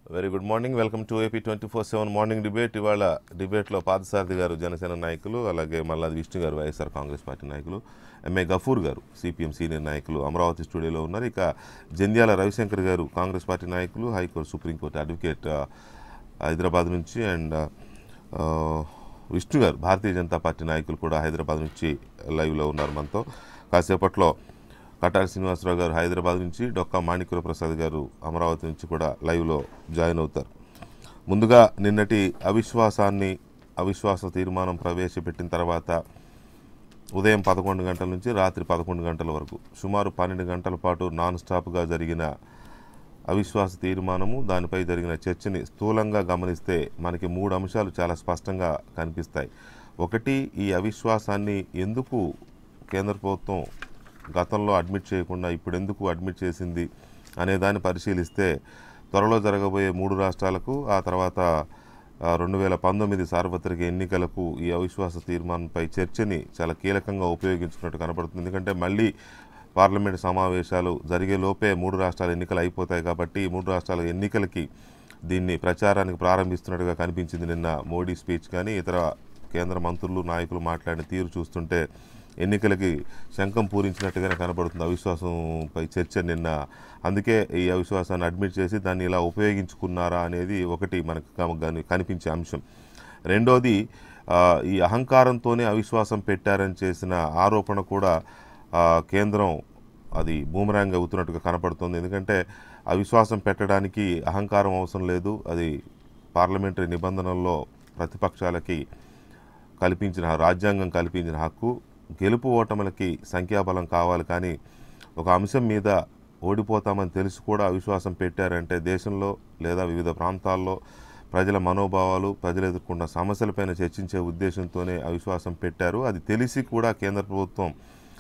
Very good morning welcome to AP twenty four seven morning debate ఇవాళ డిబేట్లో పాదసారథి గారు జనసేన నాయకులు అలాగే మల్లాది విష్ణు గారు వైఎస్ఆర్ కాంగ్రెస్ పార్టీ నాయకులు ఎంఏ గఫూర్ గారు సిపిఎం సీనియర్ నాయకులు అమరావతి స్టూడియోలో ఉన్నారు ఇక జంధ్యాల రవిశంకర్ గారు కాంగ్రెస్ పార్టీ నాయకులు హైకోర్టు సుప్రీంకోర్టు అడ్వకేట్ ఆ, హైదరాబాద్ నుంచి అండ్ ఆ, విష్ణు గారు భారతీయ జనతా పార్టీ నాయకులు కూడా హైదరాబాద్ నుంచి లైవ్లో ఉన్నారు మనతో కాసేపట్లో కటారి శ్రీనివాసరావు గారు హైదరాబాద్ నుంచి డొక్కా మాణిక్యుల ప్రసాద్ గారు అమరావతి నుంచి కూడా లైవ్లో జాయిన్ అవుతారు ముందుగా నిన్నటి అవిశ్వాసాన్ని అవిశ్వాస తీర్మానం ప్రవేశపెట్టిన తర్వాత ఉదయం పదకొండు గంటల నుంచి రాత్రి పదకొండు గంటల వరకు సుమారు పన్నెండు గంటల పాటు నాన్ స్టాప్గా జరిగిన అవిశ్వాస తీర్మానము దానిపై జరిగిన చర్చని స్థూలంగా గమనిస్తే మనకి మూడు అంశాలు చాలా స్పష్టంగా కనిపిస్తాయి ఒకటి ఈ అవిశ్వాసాన్ని ఎందుకు కేంద్ర ప్రభుత్వం గతంలో అడ్మిట్ చేయకుండా ఇప్పుడు ఎందుకు అడ్మిట్ చేసింది అనే దాన్ని పరిశీలిస్తే త్వరలో జరగబోయే మూడు రాష్ట్రాలకు ఆ తర్వాత ఆ, రెండు వేల పంతొమ్మిది సార్వత్రిక ఎన్నికలకు ఈ అవిశ్వాస తీర్మానంపై చర్చని చాలా కీలకంగా ఉపయోగించుకున్నట్టు కనబడుతుంది ఎందుకంటే మళ్ళీ పార్లమెంట్ సమావేశాలు జరిగే లోపే మూడు రాష్ట్రాల ఎన్నికలు అయిపోతాయి కాబట్టి ఈ మూడు రాష్ట్రాల ఎన్నికలకి దీన్ని ప్రచారానికి ప్రారంభిస్తున్నట్టుగా కనిపించింది నిన్న మోడీ స్పీచ్ కానీ ఇతర కేంద్ర మంత్రులు నాయకులు మాట్లాడిన తీరు చూస్తుంటే ఎన్నికలకి శంఖం పూరించినట్టుగానే కనబడుతుంది అవిశ్వాసంపై చర్చ నిన్న అందుకే ఈ అవిశ్వాసాన్ని అడ్మిట్ చేసి దాన్ని ఇలా ఉపయోగించుకున్నారా అనేది ఒకటి మనకు కమ- గని- కనిపించే అంశం రెండోది ఆ, ఈ అహంకారంతోనే అవిశ్వాసం పెట్టారని చేసిన ఆరోపణ కూడా ఆ, కేంద్రం అది బూమరాంగ్ అవుతున్నట్టుగా కనపడుతుంది ఎందుకంటే అవిశ్వాసం పెట్టడానికి అహంకారం అవసరం లేదు అది పార్లమెంటరీ నిబంధనల్లో ప్రతిపక్షాలకి కల్పించిన రాజ్యాంగం కల్పించిన హక్కు గెలుపు ఓటములకి సంఖ్యాబలం కావాలి కానీ ఒక అంశం మీద ఓడిపోతామని తెలిసి కూడా అవిశ్వాసం పెట్టారంటే దేశంలో లేదా వివిధ ప్రాంతాల్లో ప్రజల మనోభావాలు ప్రజలు ఎదుర్కొన్న సమస్యలపైన చర్చించే ఉద్దేశంతోనే అవిశ్వాసం పెట్టారు అది తెలిసి కూడా కేంద్ర ప్రభుత్వం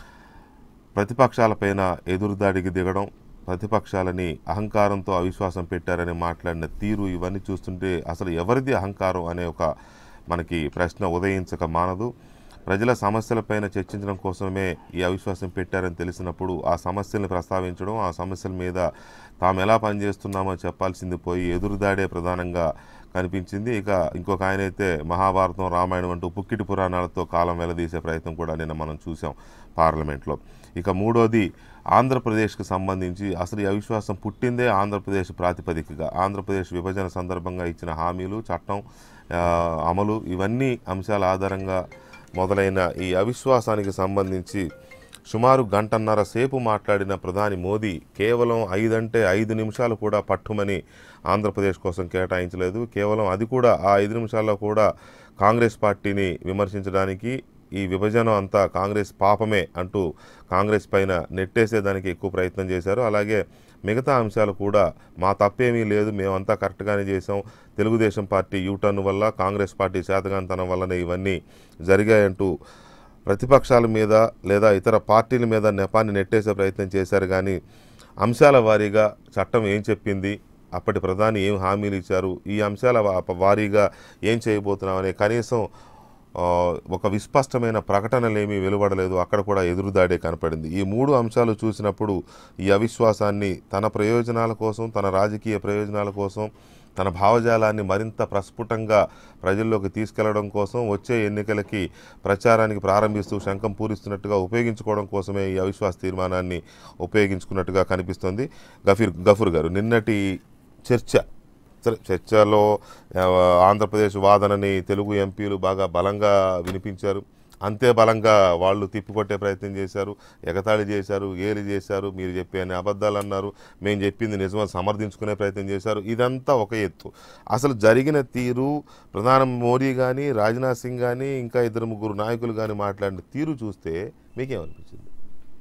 ప్రతిపక్షాలపైన ఎదురుదాడికి దిగడం ప్రతిపక్షాలని అహంకారంతో అవిశ్వాసం పెట్టారని మాట్లాడిన తీరు ఇవన్నీ చూస్తుంటే అసలు ఎవరిది అహంకారం అనే ఒక మనకి ప్రశ్న ఉదయించక మానదు ప్రజల సమస్యలపైన చర్చించడం కోసమే ఈ అవిశ్వాసం పెట్టారని తెలిసినప్పుడు ఆ సమస్యల్ని ప్రస్తావించడం ఆ సమస్యల మీద తాము ఎలా పనిచేస్తున్నామో చెప్పాల్సింది పోయి ఎదురుదాడే ప్రధానంగా కనిపించింది ఇక ఇంకొక ఆయన అయితే మహాభారతం రామాయణం అంటూ పుక్కిటి పురాణాలతో కాలం వెలదీసే ప్రయత్నం కూడా నిన్న మనం చూసాం పార్లమెంట్లో ఇక మూడోది ఆంధ్రప్రదేశ్కి సంబంధించి అసలు ఈ అవిశ్వాసం పుట్టిందే ఆంధ్రప్రదేశ్ ప్రాతిపదికగా ఆంధ్రప్రదేశ్ విభజన సందర్భంగా ఇచ్చిన హామీలు చట్టం ఆ, అమలు ఇవన్నీ అంశాల ఆధారంగా మొదలైన ఈ అవిశ్వాసానికి సంబంధించి సుమారు గంటన్నర సేపు మాట్లాడిన ప్రధాని మోదీ కేవలం ఐదంటే ఐదు నిమిషాలు కూడా పట్టుమని ఆంధ్రప్రదేశ్ కోసం కేటాయించలేదు కేవలం అది కూడా ఆ ఐదు నిమిషాల్లో కూడా కాంగ్రెస్ పార్టీని విమర్శించడానికి ఈ విభజన అంతా కాంగ్రెస్ పాపమే అంటూ కాంగ్రెస్ పైన నెట్టేసేదానికి ఎక్కువ ప్రయత్నం చేశారు అలాగే మిగతా అంశాలు కూడా మా తప్పేమీ లేదు మేమంతా కరెక్ట్గానే చేసాం తెలుగుదేశం పార్టీ యూటర్న్ వల్ల కాంగ్రెస్ పార్టీ చేతగానితనం వల్లనే ఇవన్నీ జరిగాయంటూ ప్రతిపక్షాల మీద లేదా ఇతర పార్టీల మీద నెపాన్ని నెట్టేసే ప్రయత్నం చేశారు కానీ అంశాల వారీగా చట్టం ఏం చెప్పింది అప్పటి ప్రధాని ఏం హామీలు ఇచ్చారు ఈ అంశాల వా- వారీగా ఏం చేయబోతున్నామనే కనీసం ఆ, ఒక విస్పష్టమైన ప్రకటనలేమీ వెలువడలేదు అక్కడ కూడా ఎదురుదాడే కనపడింది ఈ మూడు అంశాలు చూసినప్పుడు ఈ అవిశ్వాసాన్ని తన ప్రయోజనాల కోసం తన రాజకీయ ప్రయోజనాల కోసం తన భావజాలాన్ని మరింత ప్రస్ఫుటంగా ప్రజల్లోకి తీసుకెళ్లడం కోసం వచ్చే ఎన్నికలకి ప్రచారానికి ప్రారంభిస్తూ శంఖం పూరిస్తున్నట్టుగా ఉపయోగించుకోవడం కోసమే ఈ అవిశ్వాస తీర్మానాన్ని ఉపయోగించుకున్నట్టుగా కనిపిస్తోంది గఫీర్ గఫూర్ గారు నిన్నటి చర్చ సరే చర్చలో ఆ, ఆంధ్రప్రదేశ్ వాదనని తెలుగు ఎంపీలు బాగా బలంగా వినిపించారు అంతే బలంగా వాళ్ళు తిప్పికొట్టే ప్రయత్నం చేశారు ఎగతాళి చేశారు ఏలి చేశారు మీరు చెప్పే అన్ని అబద్ధాలు అన్నారు మేము చెప్పింది నిజమని సమర్థించుకునే ప్రయత్నం చేశారు ఇదంతా ఒక ఎత్తు అసలు జరిగిన తీరు ప్రధాని మోడీ కానీ రాజ్నాథ్ సింగ్ కానీ ఇంకా ఇద్దరు ముగ్గురు నాయకులు కానీ మాట్లాడిన తీరు చూస్తే మీకేమనిపించింది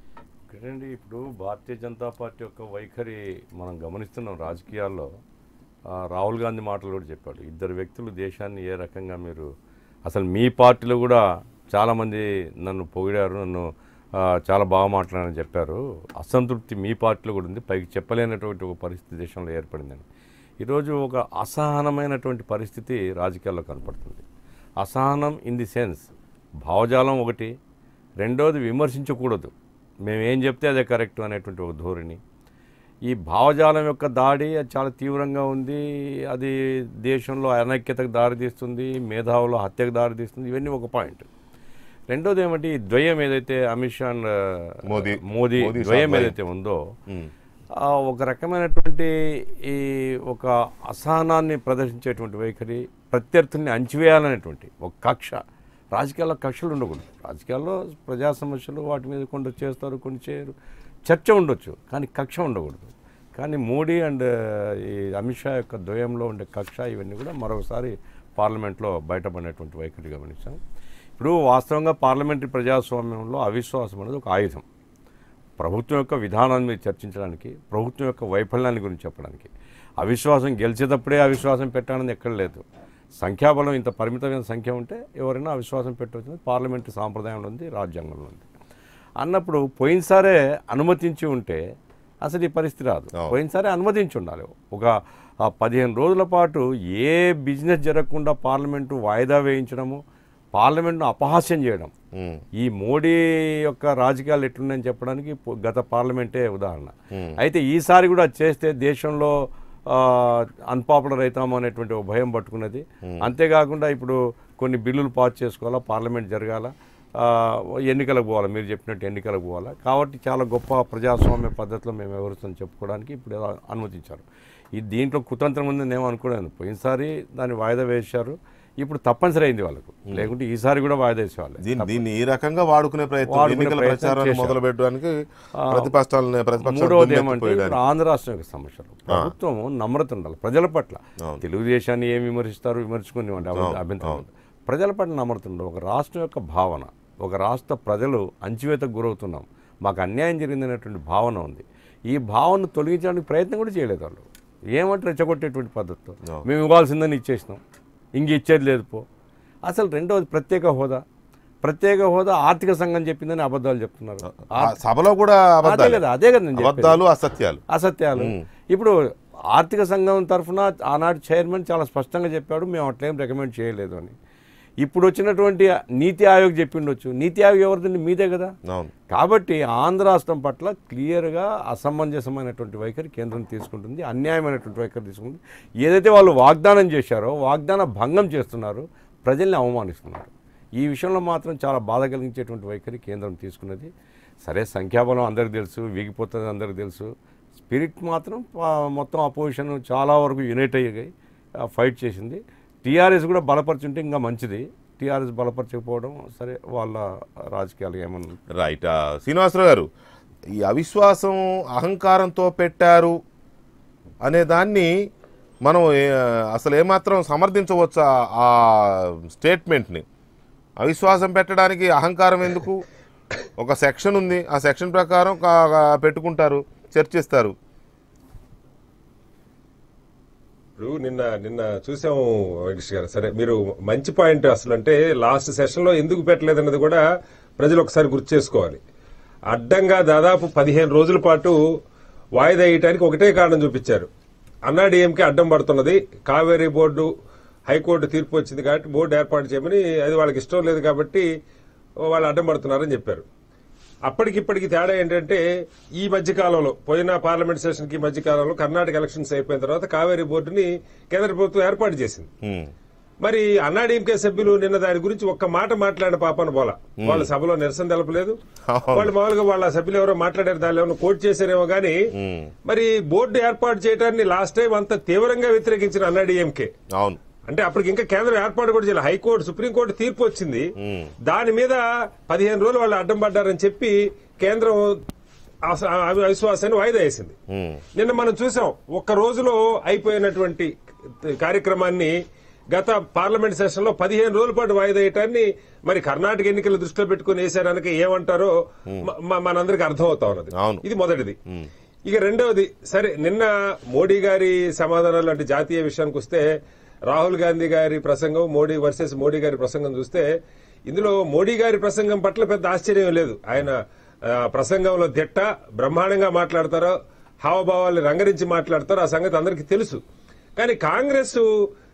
ఒకటండి ఇప్పుడు భారతీయ జనతా పార్టీ యొక్క వైఖరి మనం గమనిస్తున్నాం రాజకీయాల్లో ఆ, రాహుల్ గాంధీ మాటలు కూడా చెప్పాడు ఇద్దరు వ్యక్తులు దేశాన్ని ఏ రకంగా మీరు అసలు మీ పార్టీలో కూడా చాలామంది నన్ను పొగిడారు నన్ను ఆ, చాలా బాగా మాట్లాడారని చెప్పారు అసంతృప్తి మీ పార్టీలో కూడా ఉంది పైకి చెప్పలేనటువంటి ఒక పరిస్థితి దేశంలో ఏర్పడిందని ఈరోజు ఒక అసహనమైనటువంటి పరిస్థితి రాజకీయాల్లో కనపడుతుంది అసహనం ఇన్ ది సెన్స్ భావజాలం ఒకటి రెండోది విమర్శించకూడదు మేము ఏం చెప్తే అదే కరెక్ట్ అనేటువంటి ఒక ధోరణి ఈ భావజాలం యొక్క దాడి అది చాలా తీవ్రంగా ఉంది అది దేశంలో అనైక్యతకు దారితీస్తుంది మేధావుల హత్యకు దారితీస్తుంది ఇవన్నీ ఒక పాయింట్ రెండోది ఏమంటే ఈ ద్వయం ఏదైతే అమిత్ షా అండ్ మోదీ. మోదీ మోదీ ద్వయం సార్ ఏదైతే ఉందో ఉమ్. ఆ ఒక రకమైనటువంటి ఈ ఒక అసహనాన్ని ప్రదర్శించేటువంటి వైఖరి ప్రత్యర్థుల్ని అణచివేయాలనేటువంటి ఒక కక్ష రాజకీయాల్లో కక్షలు ఉండకూడదు రాజకీయాల్లో ప్రజా సమస్యలు వాటి మీద కొంత చేస్తారు కొన్ని చేయరు చర్చ ఉండొచ్చు కానీ కక్ష ఉండకూడదు కానీ మోడీ అండ్ ఈ అమిత్ షా యొక్క ద్వయంలో ఉండే కక్ష ఇవన్నీ కూడా మరొకసారి పార్లమెంట్లో బయటపడినటువంటి వైఖరి గమనించాం ఇప్పుడు వాస్తవంగా పార్లమెంటరీ ప్రజాస్వామ్యంలో అవిశ్వాసం అనేది ఒక ఆయుధం ప్రభుత్వం యొక్క విధానాన్ని మీద చర్చించడానికి ప్రభుత్వం యొక్క వైఫల్యాన్ని గురించి చెప్పడానికి అవిశ్వాసం గెలిచేటప్పుడే అవిశ్వాసం పెట్టాలని ఎక్కడ లేదు సంఖ్యాబలం ఇంత పరిమితమైన సంఖ్య ఉంటే ఎవరైనా అవిశ్వాసం పెట్టవచ్చు పార్లమెంటు సాంప్రదాయంలో ఉంది రాజ్యాంగంలో ఉంది అన్నప్పుడు పోయినసారే అనుమతించి ఉంటే అసలు ఈ పరిస్థితి రాదు అవును. పోయినసారి అనుమతించి ఉండాలి ఒక ఆ పదిహేను రోజుల పాటు ఏ బిజినెస్ జరగకుండా పార్లమెంటు వాయిదా వేయించడము పార్లమెంట్ను అపహాస్యం చేయడం ఉమ్. ఈ మోడీ యొక్క రాజకీయాలు ఎట్లున్నాయని చెప్పడానికి పో- గత పార్లమెంటే ఉదాహరణ Hmm. అయితే ఈసారి కూడా చేస్తే దేశంలో అన్పాపులర్ అవుతాము అనేటువంటి ఒక భయం పట్టుకున్నది అంతేకాకుండా ఇప్పుడు కొన్ని బిల్లులు పాస్ చేసుకోవాలా పార్లమెంట్ జరగాల ఆ, ఎన్నికలకు పోవాలి మీరు చెప్పినట్టు ఎన్నికలకు పోవాలా కాబట్టి చాలా గొప్ప ప్రజాస్వామ్య పద్ధతిలో మేము ఎవరుస్తాం చెప్పుకోవడానికి ఇప్పుడు ఏదో అనుమతించారు ఈ దీంట్లో కుతంత్రం ఉందని నేను అనుకున్నాను పోయినసారి దాన్ని వాయిదా వేశారు ఇప్పుడు తప్పనిసరి అయింది వాళ్ళకు లేకుంటే ఈసారి కూడా వాయిదా వేసేవాళ్ళు దీన్ని దీన్ని ఈ రకంగా వాడుకునే ప్రయత్నం వాడుకునే ఎన్నికల ప్రయత్నం ప్రచారాన్ని చేశారు. మొదలు పెట్టడానికి ప్రతిపక్షాలను ప్రతిపక్షాలు మూడవది ఏమంటే దుమ్మెత్తిపోయడానికి. ఇప్పుడు ఆంధ్ర రాష్ట్రం యొక్క సమస్యలు ప్రభుత్వం నమ్రత ఉండాలి ప్రజల పట్ల అవును. తెలుగుదేశాన్ని ఏం విమర్శిస్తారు విమర్శుకునేవండి అభ్యంతరం లేదు. ప్రజల పట్ల నమ్రత ఉండాలి ఒక రాష్ట్రం యొక్క భావన ఒక రాష్ట్ర ప్రజలు అంచివేతకు గురవుతున్నాం మాకు అన్యాయం జరిగిందనేటువంటి భావన ఉంది ఈ భావనను తొలగించడానికి ప్రయత్నం కూడా చేయలేదు వాళ్ళు ఏమంటే రెచ్చగొట్టేటువంటి పద్ధతితో అవును. మేము ఇవ్వాల్సిందని ఇచ్చేసినాం ఇంక ఇచ్చేది లేదు పో అసలు రెండవది ప్రత్యేక హోదా ప్రత్యేక హోదా ఆర్థిక సంఘం చెప్పిందని అబద్ధాలు చెప్తున్నారు ఆ సభలో కూడా అదే అబద్ధాలు కదా అదే కదా నేను చెప్పేది. అబద్ధాలు అసత్యాలు అసత్యాలు ఇప్పుడు ఆర్థిక సంఘం తరఫున ఆనాడు చైర్మన్ చాలా స్పష్టంగా చెప్పాడు మేము అట్లేం రికమెండ్ చేయలేదు అని ఇప్పుడు వచ్చినటువంటి నీతి ఆయోగ్ చెప్పిండొచ్చు నీతి ఆయోగ్ ఎవరిదండి మీదే కదా అవును కాబట్టి ఆంధ్ర రాష్ట్రం పట్ల క్లియర్గా అసమంజసమైనటువంటి వైఖరి కేంద్రం తీసుకుంటుంది అన్యాయమైనటువంటి వైఖరి తీసుకుంటుంది ఏదైతే వాళ్ళు వాగ్దానం చేశారో వాగ్దాన భంగం చేస్తున్నారు ప్రజల్ని అవమానిస్తున్నారు ఈ విషయంలో మాత్రం చాలా బాధ కలిగించేటువంటి వైఖరి కేంద్రం తీసుకున్నది సరే సంఖ్యాబలం అందరికి తెలుసు వీగిపోతుంది అందరికి తెలుసు స్పిరిట్ మాత్రం ఆ, మొత్తం అపోజిషన్ చాలా వరకు యునైట్ అయ్యాయి ఆ, ఫైట్ చేసింది టీఆర్ఎస్ కూడా బలపరుచుంటే ఇంకా మంచిది టీఆర్ఎస్ బలపరచకపోవడం సరే వాళ్ళ రాజకీయాలు ఏమన్నా రైట్ ఆ, శ్రీనివాసరావు గారు ఈ అవిశ్వాసం అహంకారంతో పెట్టారు అనే దాన్ని మనం ఏ- అసలు ఏమాత్రం సమర్థించవచ్చా ఆ స్టేట్మెంట్ని అవిశ్వాసం పెట్టడానికి అహంకారం ఎందుకు ఒక సెక్షన్ ఉంది ఆ సెక్షన్ ప్రకారం కా- కా- పెట్టుకుంటారు చర్చిస్తారు ఇప్పుడు నిన్న నిన్న చూసాము వెంకటేష్ గారు సరే మీరు మంచి పాయింట్ అసలు అంటే లాస్ట్ సెషన్ లో ఎందుకు పెట్టలేదన్నది కూడా ప్రజలు ఒకసారి గుర్తు చేసుకోవాలి అడ్డంగా దాదాపు పదిహేను రోజుల పాటు వాయిదా వేయటానికి ఒకటే కారణం చూపించారు అన్నా డిఎంకే అడ్డం పడుతున్నది కావేరీ బోర్డు హైకోర్టు తీర్పు వచ్చింది కాబట్టి బోర్డు ఏర్పాటు చేయమని అది వాళ్ళకి ఇష్టం లేదు కాబట్టి వాళ్ళు అడ్డం పడుతున్నారని చెప్పారు అప్పటికిప్పటికి తేడా ఏంటంటే ఈ మధ్య కాలంలో పోయిన పార్లమెంట్ సెషన్ కి మధ్య కాలంలో కర్ణాటక ఎలక్షన్స్ అయిపోయిన తర్వాత కావేరీ బోర్డుని కేంద్ర ప్రభుత్వం ఏర్పాటు చేసింది ఉమ్. మరి అన్నాడీఎంకే సభ్యులు నిన్న దాని గురించి ఒక్క మాట మాట్లాడిన పాపన పోలా వాళ్ళ సభలో నిరసన తెలపలేదు వాళ్ళు మామూలుగా వాళ్ళ సభ్యులు ఎవరో మాట్లాడారు దానిలో ఏమైనా కోట్ చేశారేమో గానీ మరి బోర్డు ఏర్పాటు చేయడాన్ని లాస్ట్ టైం అంత తీవ్రంగా వ్యతిరేకించిన అన్నాడీఎంకే అవును అంటే అప్పటికి ఇంకా కేంద్రం ఏర్పాటు కూడా చేయాలి హైకోర్టు సుప్రీంకోర్టు తీర్పు వచ్చింది దాని మీద పదిహేను రోజులు వాళ్ళు అడ్డం పడ్డారని చెప్పి కేంద్రం అస- ఆ అవిశ్వాసాన్ని వాయిదా వేసింది ఉమ్. నిన్న మనం చూసాం ఒక్క రోజులో అయిపోయినటువంటి కార్యక్రమాన్ని గత పార్లమెంట్ సెషన్ లో పదిహేను రోజుల పాటు వాయిదా వేయటాన్ని మరి కర్ణాటక ఎన్నికలు దృష్టిలో పెట్టుకుని వేసారనక ఏమంటారో మ- మ- మనందరికి అర్థం అవుతా ఉన్నది అవును. ఇది మొదటిది ఇక రెండవది సరే నిన్న మోడీ గారి సమాధానాలు అంటే జాతీయ విషయానికి వస్తే రాహుల్ గాంధీ గారి ప్రసంగం మోడీ వర్సెస్ మోడీ గారి ప్రసంగం చూస్తే ఇందులో మోడీ గారి ప్రసంగం పట్ల పెద్ద ఆశ్చర్యం లేదు ఆయన ఆ, ప్రసంగంలో దిట్ట బ్రహ్మాండంగా మాట్లాడతారో హావభావాల్ని రంగరించి మాట్లాడతారో ఆ సంగతి అందరికీ తెలుసు కానీ కాంగ్రెస్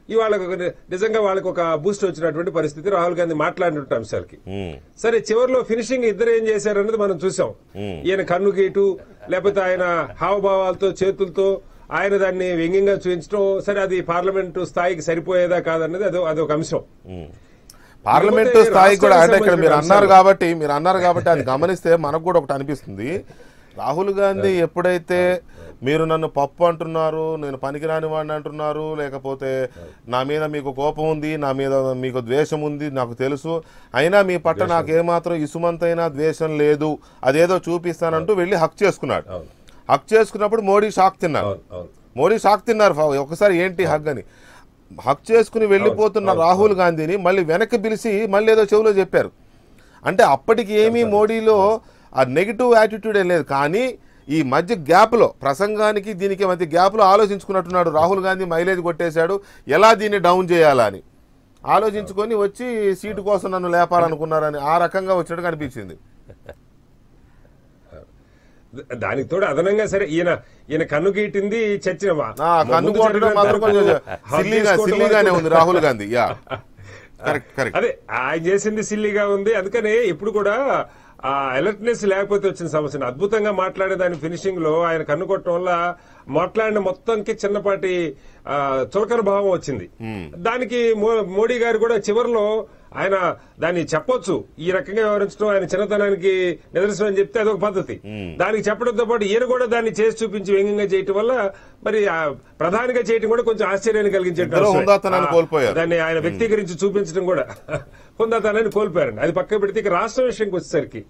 ఇవాళ నిజంగా వాళ్ళకి ఒక బూస్ట్ వచ్చినటువంటి పరిస్థితి రాహుల్ గాంధీ మాట్లాడినటువంటి అంశాలకి ఉమ్, సరే చివరిలో ఫినిషింగ్ ఇద్దరు ఏం చేశారన్నది మనం చూసాం ఈయన కన్ను గీటు లేకపోతే ఆయన హావభావాలతో చేతులతో ఆయన దాన్ని వ్యంగ్యంగా చూపించడం సరే అది పార్లమెంటు స్థాయికి సరిపోయేదా కాదన్నది అదో అదొక అంశం ఉమ్. పార్లమెంటు లేకపోతే స్థాయికి కూడా అంటే రాష్ట్రానికి ఇక్కడ మీరు సంబంధించిన అన్నారు కాబట్టి మీరు అన్నారు కాబట్టి అది గమనిస్తే మనకు కూడా ఒకటి అనిపిస్తుంది రాహుల్ గాంధీ ఎప్పుడైతే మీరు నన్ను పప్పు అంటున్నారు నేను పనికిరాని వాడిని అంటున్నారు లేకపోతే నా మీద మీకు కోపం ఉంది నా మీద మీకు ద్వేషం ఉంది నాకు తెలుసు అయినా మీ పట్ల నాకు ఏమాత్రం ఇసుమంతైనా ద్వేషం లేదు అదేదో చూపిస్తానంటూ వెళ్ళి హక్ చేసుకున్నాడు అవును. హక్ చేసుకున్నప్పుడు మోడీ షాక్ తిన్నారు అవును అవును మోడీ షాక్ తిన్నారు ఫా- ఒకసారి ఏంటి హగ్ అని హక్ చేసుకుని వెళ్ళిపోతున్న రాహుల్ గాంధీని మళ్ళీ వెనక్కి పిలిచి మళ్ళీ ఏదో చెవిలో చెప్పారు అంటే అప్పటికి ఏమీ మోడీలో ఆ నెగిటివ్ యాటిట్యూడ్ ఏం లేదు కానీ ఈ మధ్య గ్యాప్లో ప్రసంగానికి దీనికి మధ్య గ్యాప్లో ఆలోచించుకున్నట్టున్నాడు రాహుల్ గాంధీ మైలేజ్ కొట్టేశాడు ఎలా దీన్ని డౌన్ చేయాలా అని ఆలోచించుకొని వచ్చి సీటు కోసం నన్ను లేపాలనుకున్నారని ఆ రకంగా వచ్చినట్టు కనిపించింది దానికి తోడు అదనంగా సరే ఈయన ఈయన కన్ను గీటింది చర్చిన ఆ, కన్ను కొట్టడం మాత్రం కొంచెం సిల్లీగా సిల్లీగానే ఉంది Rahul Gandhi yeah correct correct అదే ఆయన చేసింది సిల్లిగా ఉంది అందుకనే ఇప్పుడు కూడా ఆ అలర్ట్నెస్ లేకపోతే వచ్చిన సమస్యను అద్భుతంగా మాట్లాడే దాని ఫినిషింగ్ లో ఆయన కన్ను కొట్టడం వల్ల మాట్లాడిన మొత్తంకి చిన్నపాటి ఆ, చులకన భావం వచ్చింది దానికి మో- మోడీ గారు కూడా చివరిలో ఆయన దాన్ని చెప్పొచ్చు ఈ రకంగా వ్యవహరించడం ఆయన చిన్నతనానికి నిదర్శనం అని చెప్తే అదొక పద్ధతి దానికి చెప్పడంతో పాటు ఈయన కూడా దాన్ని చేసి చూపించి వ్యంగ్యంగా చేయటం వల్ల మరి ఆ ప్రధానిగా చేయటం కూడా కొంచెం ఆశ్చర్యాన్ని కలిగించే ఇద్దరు హుందాతనాన్ని కోల్పోయారు. దాన్ని ఆయన వ్యక్తీకరించి చూపించడం కూడా హుందాతనాన్ని కోల్పోయారండి అది పక్క పెడితే ఇక రాష్ట్ర విషయంకి వచ్చేసరికి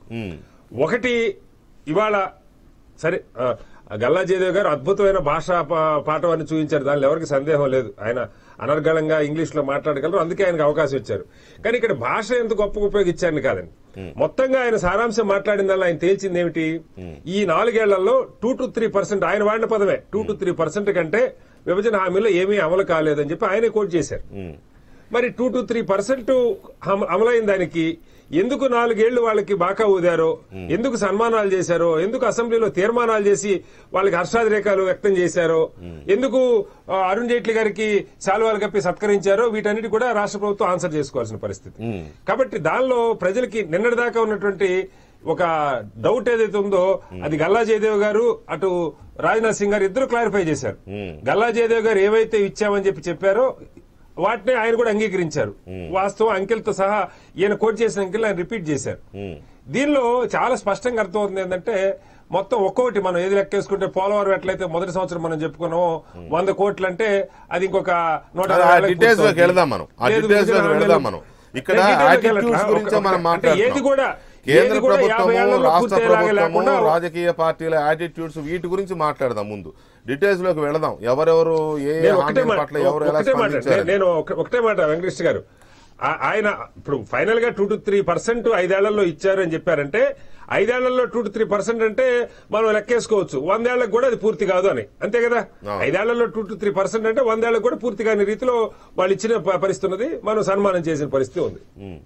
ఒకటి ఇవాళ సరే ఆ, గల్లా జయదేవ్ గారు అద్భుతమైన భాషా పా- పాఠవాన్ని చూపించారు దానిలో ఎవరికి సందేహం లేదు ఆయన అనర్గళంగా ఇంగ్లీష్ లో మాట్లాడగలరు అందుకే ఆయనకు అవకాశం ఇచ్చారు కానీ ఇక్కడ భాష ఎంత గొప్పగా ఉపయోగించారని కాదండి మొత్తంగా ఆయన సారాంశం మాట్లాడిందల్లా ఆయన తేల్చింది ఏమిటి ఈ నాలుగేళ్లలో టూ టు త్రీ పర్సెంట్ ఆయన వాడిన పదమే టూ టు త్రీ పర్సెంట్ కంటే విభజన హామీలో ఏమీ అమలు కాలేదని చెప్పి ఆయనే కోట్ చేశారు మరి టూ టు త్రీ పర్సెంట్ అమలైన దానికి ఎందుకు నాలుగేళ్లు వాళ్ళకి బాకా ఊదారో ఎందుకు సన్మానాలు చేశారో ఎందుకు అసెంబ్లీలో తీర్మానాలు చేసి వాళ్ళకి హర్షాతిరేకాలు వ్యక్తం చేశారో ఎందుకు ఆ, అరుణ్ జైట్లీ గారికి శాలువాలు కప్పి సత్కరించారో వీటన్నిటి కూడా రాష్ట్ర ప్రభుత్వం ఆన్సర్ చేసుకోవాల్సిన పరిస్థితి కాబట్టి దానిలో ప్రజలకి నిన్నటిదాకా ఉన్నటువంటి ఒక డౌట్ ఏదైతే ఉందో అది గల్లా జయదేవ్ గారు అటు రాజ్నాథ్ సింగ్ గారు ఇద్దరు క్లారిఫై చేశారు గల్లా జయదేవ్ గారు ఏవైతే ఇచ్చామని చెప్పి చెప్పారో వాటిని ఆయన కూడా అంగీకరించారు వాస్తవం అంకెలతో సహా ఈయన కోట్ చేసిన అంకెలు ఆయన రిపీట్ చేశారు దీనిలో చాలా స్పష్టంగా అర్థమవుతుంది ఏంటంటే మొత్తం ఒక్కొక్కటి మనం ఏది లెక్కేసుకుంటే పోలవరం ఎట్లయితే మొదటి సంవత్సరం మనం చెప్పుకున్నామో వంద కోట్లు అంటే అది ఇంకొక నూట ఆ యాభై వేలకు details లోకి పూర్తవుతుంది. వెళదాం మనం. ఆ లేదు, details లోకి విభజన వెళదాం హామీలు- మనం. ఇక్కడ నేను details లోకి attitudes వెళ్ళట్లా. గురించే ఒక- మనం అంటే మాట్లాడుతున్నాం. ఏది కూడా కేంద్ర ఏది కూడా యాభై ప్రభుత్వము ఏళ్లలో రాష్ట్ర పూర్తయ్యేలాగా ప్రభుత్వము లేకుండా రాజకీయ పార్టీల యాటిట్యూడ్స్ వీటి గురించి మాట్లాడదాం ముందు డీటెయిల్స్ లోకి వెళదాం ఎవరెవరు ఏ ఏ నేను ఒకటే హామీల మాట పట్ల ఎవరు ఎలా ఒకటే మాట స్పందించారు నేను ఒక- ఒకటే మాట వెంకటేష్ గారు ఆ- ఆయన ఇప్పుడు ఫైనల్ గా టూ టు త్రీ పర్సెంట్ ఐదేళ్లలో ఇచ్చారు అని చెప్పారంటే ఐదేళ్లలో టూ టు త్రీ పర్సెంట్ అంటే మనం లెక్కేసుకోవచ్చు వందేళ్లకు కూడా అది పూర్తి కాదు అని అంతే కదా అవును. ఐదేళ్లలో టూ టు త్రీ పర్సెంట్ అంటే వందేళ్లకు కూడా పూర్తి కాని రీతిలో వాళ్ళు ఇచ్చిన ప- పరిస్థితి ఉన్నది మనం సన్మానం చేసిన పరిస్థితి ఉంది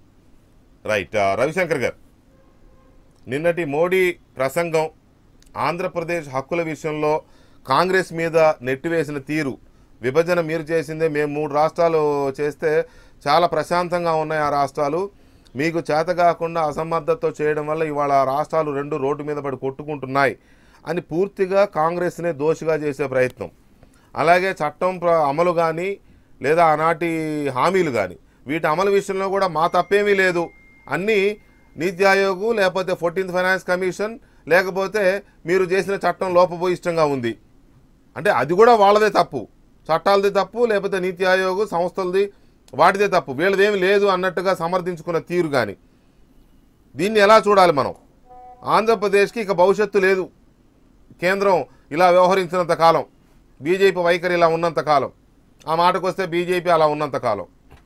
రైట్ ఆ, రవిశంకర్ గారు నిన్నటి మోడీ ప్రసంగం ఆంధ్రప్రదేశ్ హక్కుల విషయంలో కాంగ్రెస్ మీద నెట్టివేసిన తీరు విభజన మీరు చేసిందే మేము మూడు రాష్ట్రాలు చేస్తే చాలా ప్రశాంతంగా ఉన్నాయి ఆ రాష్ట్రాలు మీకు చేత కాకుండా అసమర్థతతో చేయడం వల్ల ఇవాళ ఆ రాష్ట్రాలు రెండు రోడ్డు మీద పడి కొట్టుకుంటున్నాయి అని పూర్తిగా కాంగ్రెస్నే దోషిగా చేసే ప్రయత్నం అలాగే చట్టం ప్ర- అమలు కానీ లేదా ఆనాటి హామీలు కానీ వీటి అమలు విషయంలో కూడా మా తప్పేమీ లేదు అన్నీ నీతి ఆయోగ్ లేకపోతే ఫోర్టీన్త్ ఫైనాన్స్ కమిషన్ లేకపోతే మీరు చేసిన చట్టం లోపభూయిష్టంగా ఉంది అంటే అది కూడా వాళ్ళదే తప్పు చట్టాలది తప్పు లేకపోతే నీతి ఆయోగ్ సంస్థలది వాటిదే తప్పు వీళ్ళదేమి లేదు అన్నట్టుగా సమర్థించుకున్న తీరు కానీ దీన్ని ఎలా చూడాలి మనం ఆంధ్రప్రదేశ్కి ఇక భవిష్యత్తు లేదు కేంద్రం ఇలా వ్యవహరించినంత కాలం బీజేపీ వైఖరి ఇలా ఉన్నంత కాలం ఆ మాటకు వస్తే బీజేపీ అలా ఉన్నంత కాలం